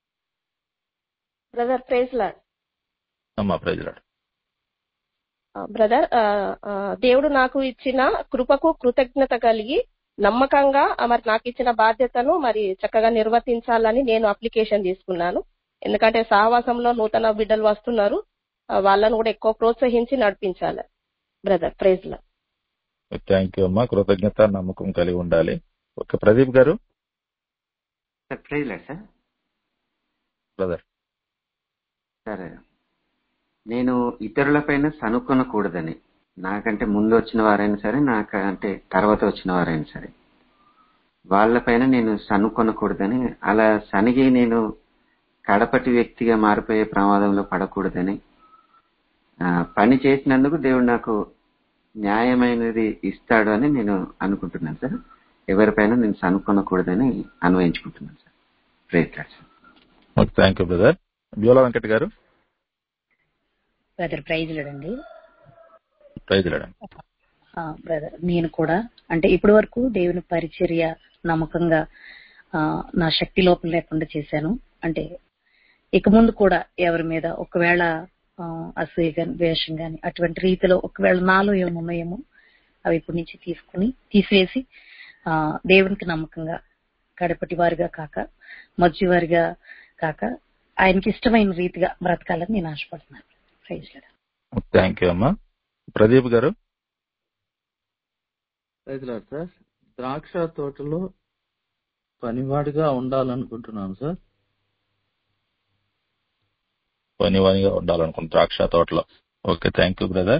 బ్రదర్ ప్రేజ్ లాడ్ అమ్మా ప్రజలాడు బ్రదర్ దేవుడు నాకు ఇచ్చిన కృపకు కృతజ్ఞత కలిగి నమ్మకంగా ఆ, మరి నాకు ఇచ్చిన బాధ్యతను మరి చక్కగా నిర్వర్తించాలని నేను అప్లికేషన్ తీసుకున్నాను ఎందుకంటే సహవాసంలో నూతన బిడ్డలు వస్తున్నారు ఆ, వాళ్ళను కూడా ఎక్కువ ప్రోత్సహించి నడిపించాలి brother praise lord thank you అమ్మా కృతజ్ఞత నమ్మకం కలిగి ఉండాలి ఓకే ప్రదీప్ గారు sir praise lord sir brother సరే నేను ఇతరులపైన సనుక్కొనకూడదని నాకంటే ముందు వచ్చిన వారైనా సరే నాకంటే తర్వాత వచ్చిన వారైనా సరే వాళ్ళపైన నేను సనుక్కొనకూడదని అలా సనిగి నేను కడపటి వ్యక్తిగా మారిపోయే ప్రమాదంలో పడకూడదని ఆ, పని చేసినందుకు దేవుడు నాకు న్యాయమైనది ఇస్తాడు అని నేను అనుకుంటున్నాను సార్ ఎవరిపైన నేను సనుక్కొనకూడదని అన్వయించుకుంటున్నాను sir praise sir okay thank you brother Beulah Venkat గారు బ్రదర్ ప్రైజ్ లేడండి ప్రజలాడు బ్రదర్ నేను కూడా అంటే ఇప్పటి వరకు దేవుని పరిచర్య నమ్మకంగా ఆ, నా శక్తి లోపం లేకుండా చేశాను అంటే ఇక ముందు కూడా ఎవరి మీద ఒకవేళ ఆ, అసూయ గాని ద్వేషం గాని అటువంటి రీతిలో ఒకవేళ నాలో ఏమైనా ఉన్నాయేమో అవి ఇప్పటి నుంచి తీసుకుని తీసివేసి ఆ, దేవునికి నమ్మకంగా కడపటి వారిగా కాక మధ్య వారిగా కాక ఆయనకి ఇష్టమైన రీతిగా బ్రతకాలని నేను ఆశపడుతున్నాను ప్రైజ్ లార్డ్. థ్యాంక్ యూ అమ్మా ప్రదీప్ గారు రైతులారు సార్ ద్రాక్ష తోటలో పనివాడిగా ఉండాలనుకుంటున్నాను సార్ పని పనిగా ఉండాలనుకుంటున్నా ద్రాక్ష తోటలో ఓకే థ్యాంక్ యూ బ్రదర్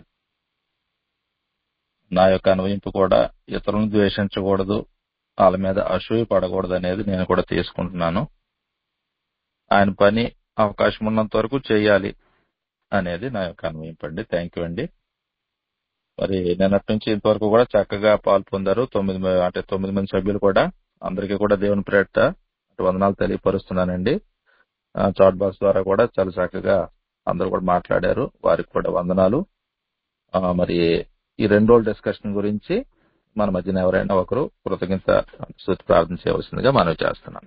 నా యొక్క అన్వయింపు కూడా ఇతరులను ద్వేషించకూడదు వాళ్ళ మీద అసూయ పడకూడదు అనేది నేను కూడా తీసుకుంటున్నాను ఆయన పని అవకాశం ఉన్నంత వరకు చేయాలి అనేది నా యొక్క అన్వయింపు అండి థ్యాంక్ యూ అండి మరి నిన్నటి నుంచి ఇంతవరకు కూడా చక్కగా పాలు పొందారు తొమ్మిది మ- అంటే తొమ్మిది మంది సభ్యులు కూడా అందరికీ కూడా దేవుని ప్రేట వందనాలు తెలియపరుస్తున్నానండి ఆ, చాట్ బాక్స్ ద్వారా కూడా చాలా చక్కగా అందరూ కూడా మాట్లాడారు వారికి కూడా వందనాలు ఆ, మరి ఈ రెండు రోజుల డిస్కషన్ గురించి మన మధ్యన ఎవరైనా ఒకరు కృతజ్ఞత స్తుతి ప్రార్థన చేయవలసిందిగా మనవి చేస్తున్నాను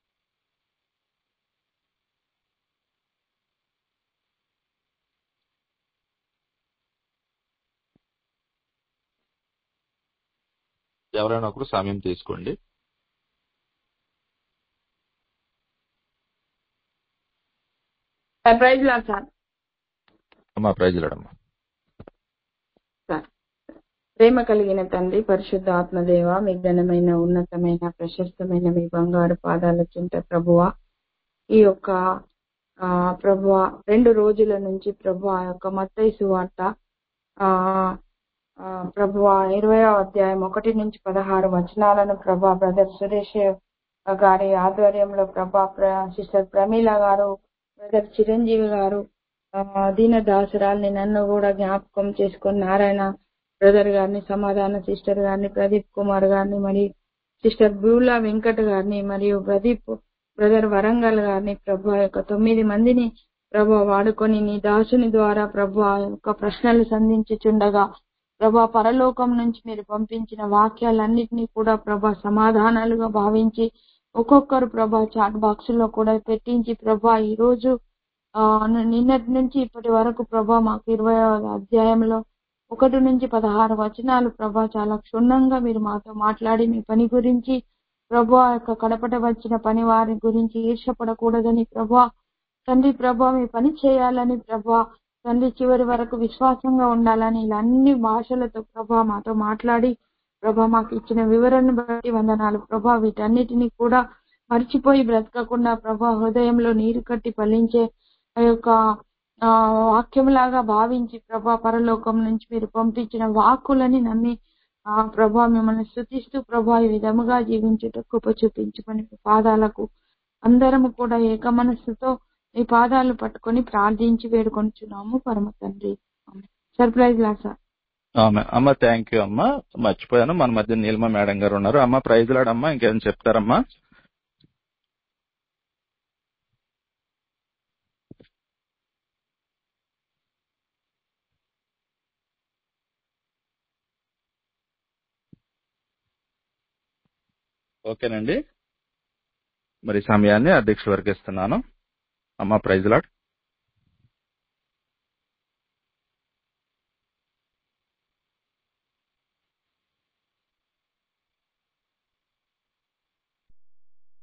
ఎవరైనా ఒకరు సమయం తీసుకోండి ప్రైజ్ లాడ్ సార్ అమ్మా ప్రైజ్లాడమ్మా సార్ ప్రేమ కలిగిన తండ్రి పరిశుద్ధ ఆత్మదేవ మీ ఘనమైన ఉన్నతమైన ప్రశస్తమైన మీ బంగారు పాదాల చింత ప్రభువ ఈ యొక్క ఆ ప్రభువ రెండు రోజుల నుంచి ప్రభు ఆ యొక్క మత్తయి సువార్త ఆ ఆ, ప్రభువ ఇరవై అధ్యాయం ఒకటి నుంచి పదహారు వచనాలను ప్రభా బ్రదర్ సురేష్ గారి ఆధ్వర్యంలో ప్రభా ప్ర- సిస్టర్ ప్రమీల గారు బ్రదర్ చిరంజీవి గారు ఆ, దీన దాసురాల్ని నన్ను కూడా జ్ఞాపకం చేసుకుని నారాయణ బ్రదర్ గారిని సమాధాన సిస్టర్ గారిని ప్రదీప్ కుమార్ గారిని మరియు సిస్టర్ బ్యూలా వెంకట్ గారిని మరియు ప్రదీప్ బ్రదర్ వరంగల్ గారిని ప్రభు ఆ యొక్క తొమ్మిది మందిని ప్రభు వాడుకొని నీ దాసుని ద్వారా ప్రభు ఆ యొక్క ప్రశ్నలు సంధించుచుండగా ప్రభా పరలోకం నుంచి మీరు పంపించిన వాక్యాలన్నిటినీ కూడా ప్రభా సమాధానాలుగా భావించి ఒక్కొక్కరు ప్రభా చాట్ బాక్స్ లో కూడా పెట్టించి ప్రభా ఈ రోజు ఆ, నిన్నటి నుంచి ఇప్పటి వరకు ప్రభా మాకు ఇరవై అధ్యాయంలో ఒకటి నుంచి పదహారు వచనాలు ప్రభా చాలా క్షుణ్ణంగా మీరు మాతో మాట్లాడి మీ పని గురించి ప్రభా యొక్క కడపట వచ్చిన పని వారి గురించి ఈర్షపడకూడదని ప్రభా తండ్రి ప్రభా మీ పని చేయాలని ప్రభా తండ్రి చివరి వరకు విశ్వాసంగా ఉండాలని ఇలా అన్ని భాషలతో ప్రభా మాతో మాట్లాడి ప్రభా మాకు ఇచ్చిన వివరణను బట్టి వందనాలు ప్రభా వీటన్నిటిని కూడా మర్చిపోయి బ్రతకకుండా ప్రభా హృదయంలో నీరు కట్టి ఫలించే ఆ యొక్క ఆ వాక్యంలాగా భావించి ప్రభా పరలోకం నుంచి మీరు పంపించిన వాక్కులని నమ్మి ఆ ప్రభా మిమ్మల్ని స్థుతిస్తూ ప్రభా ఈ విధముగా జీవించుట కృప చూపించుకొని మీ పాదాలకు అందరము కూడా ఏక మనస్సుతో మీ పాదాలు పట్టుకొని ప్రార్థించి వేడుకొనిచున్నాము పరమ తండ్రి సర్ప్రైజ్ లా సార్ ఆమె అమ్మ థ్యాంక్ యూ అమ్మ మర్చిపోయాను మన మధ్య నీలిమ మేడం గారు ఉన్నారు అమ్మ ప్రైజ్ లాడమ్మా ఇంకేం చెప్తారమ్మా ఓకేనండి మరి సమయాన్ని అధ్యక్షుల వరకు ఇస్తున్నాను అమ్మ ప్రైజ్ లాడ్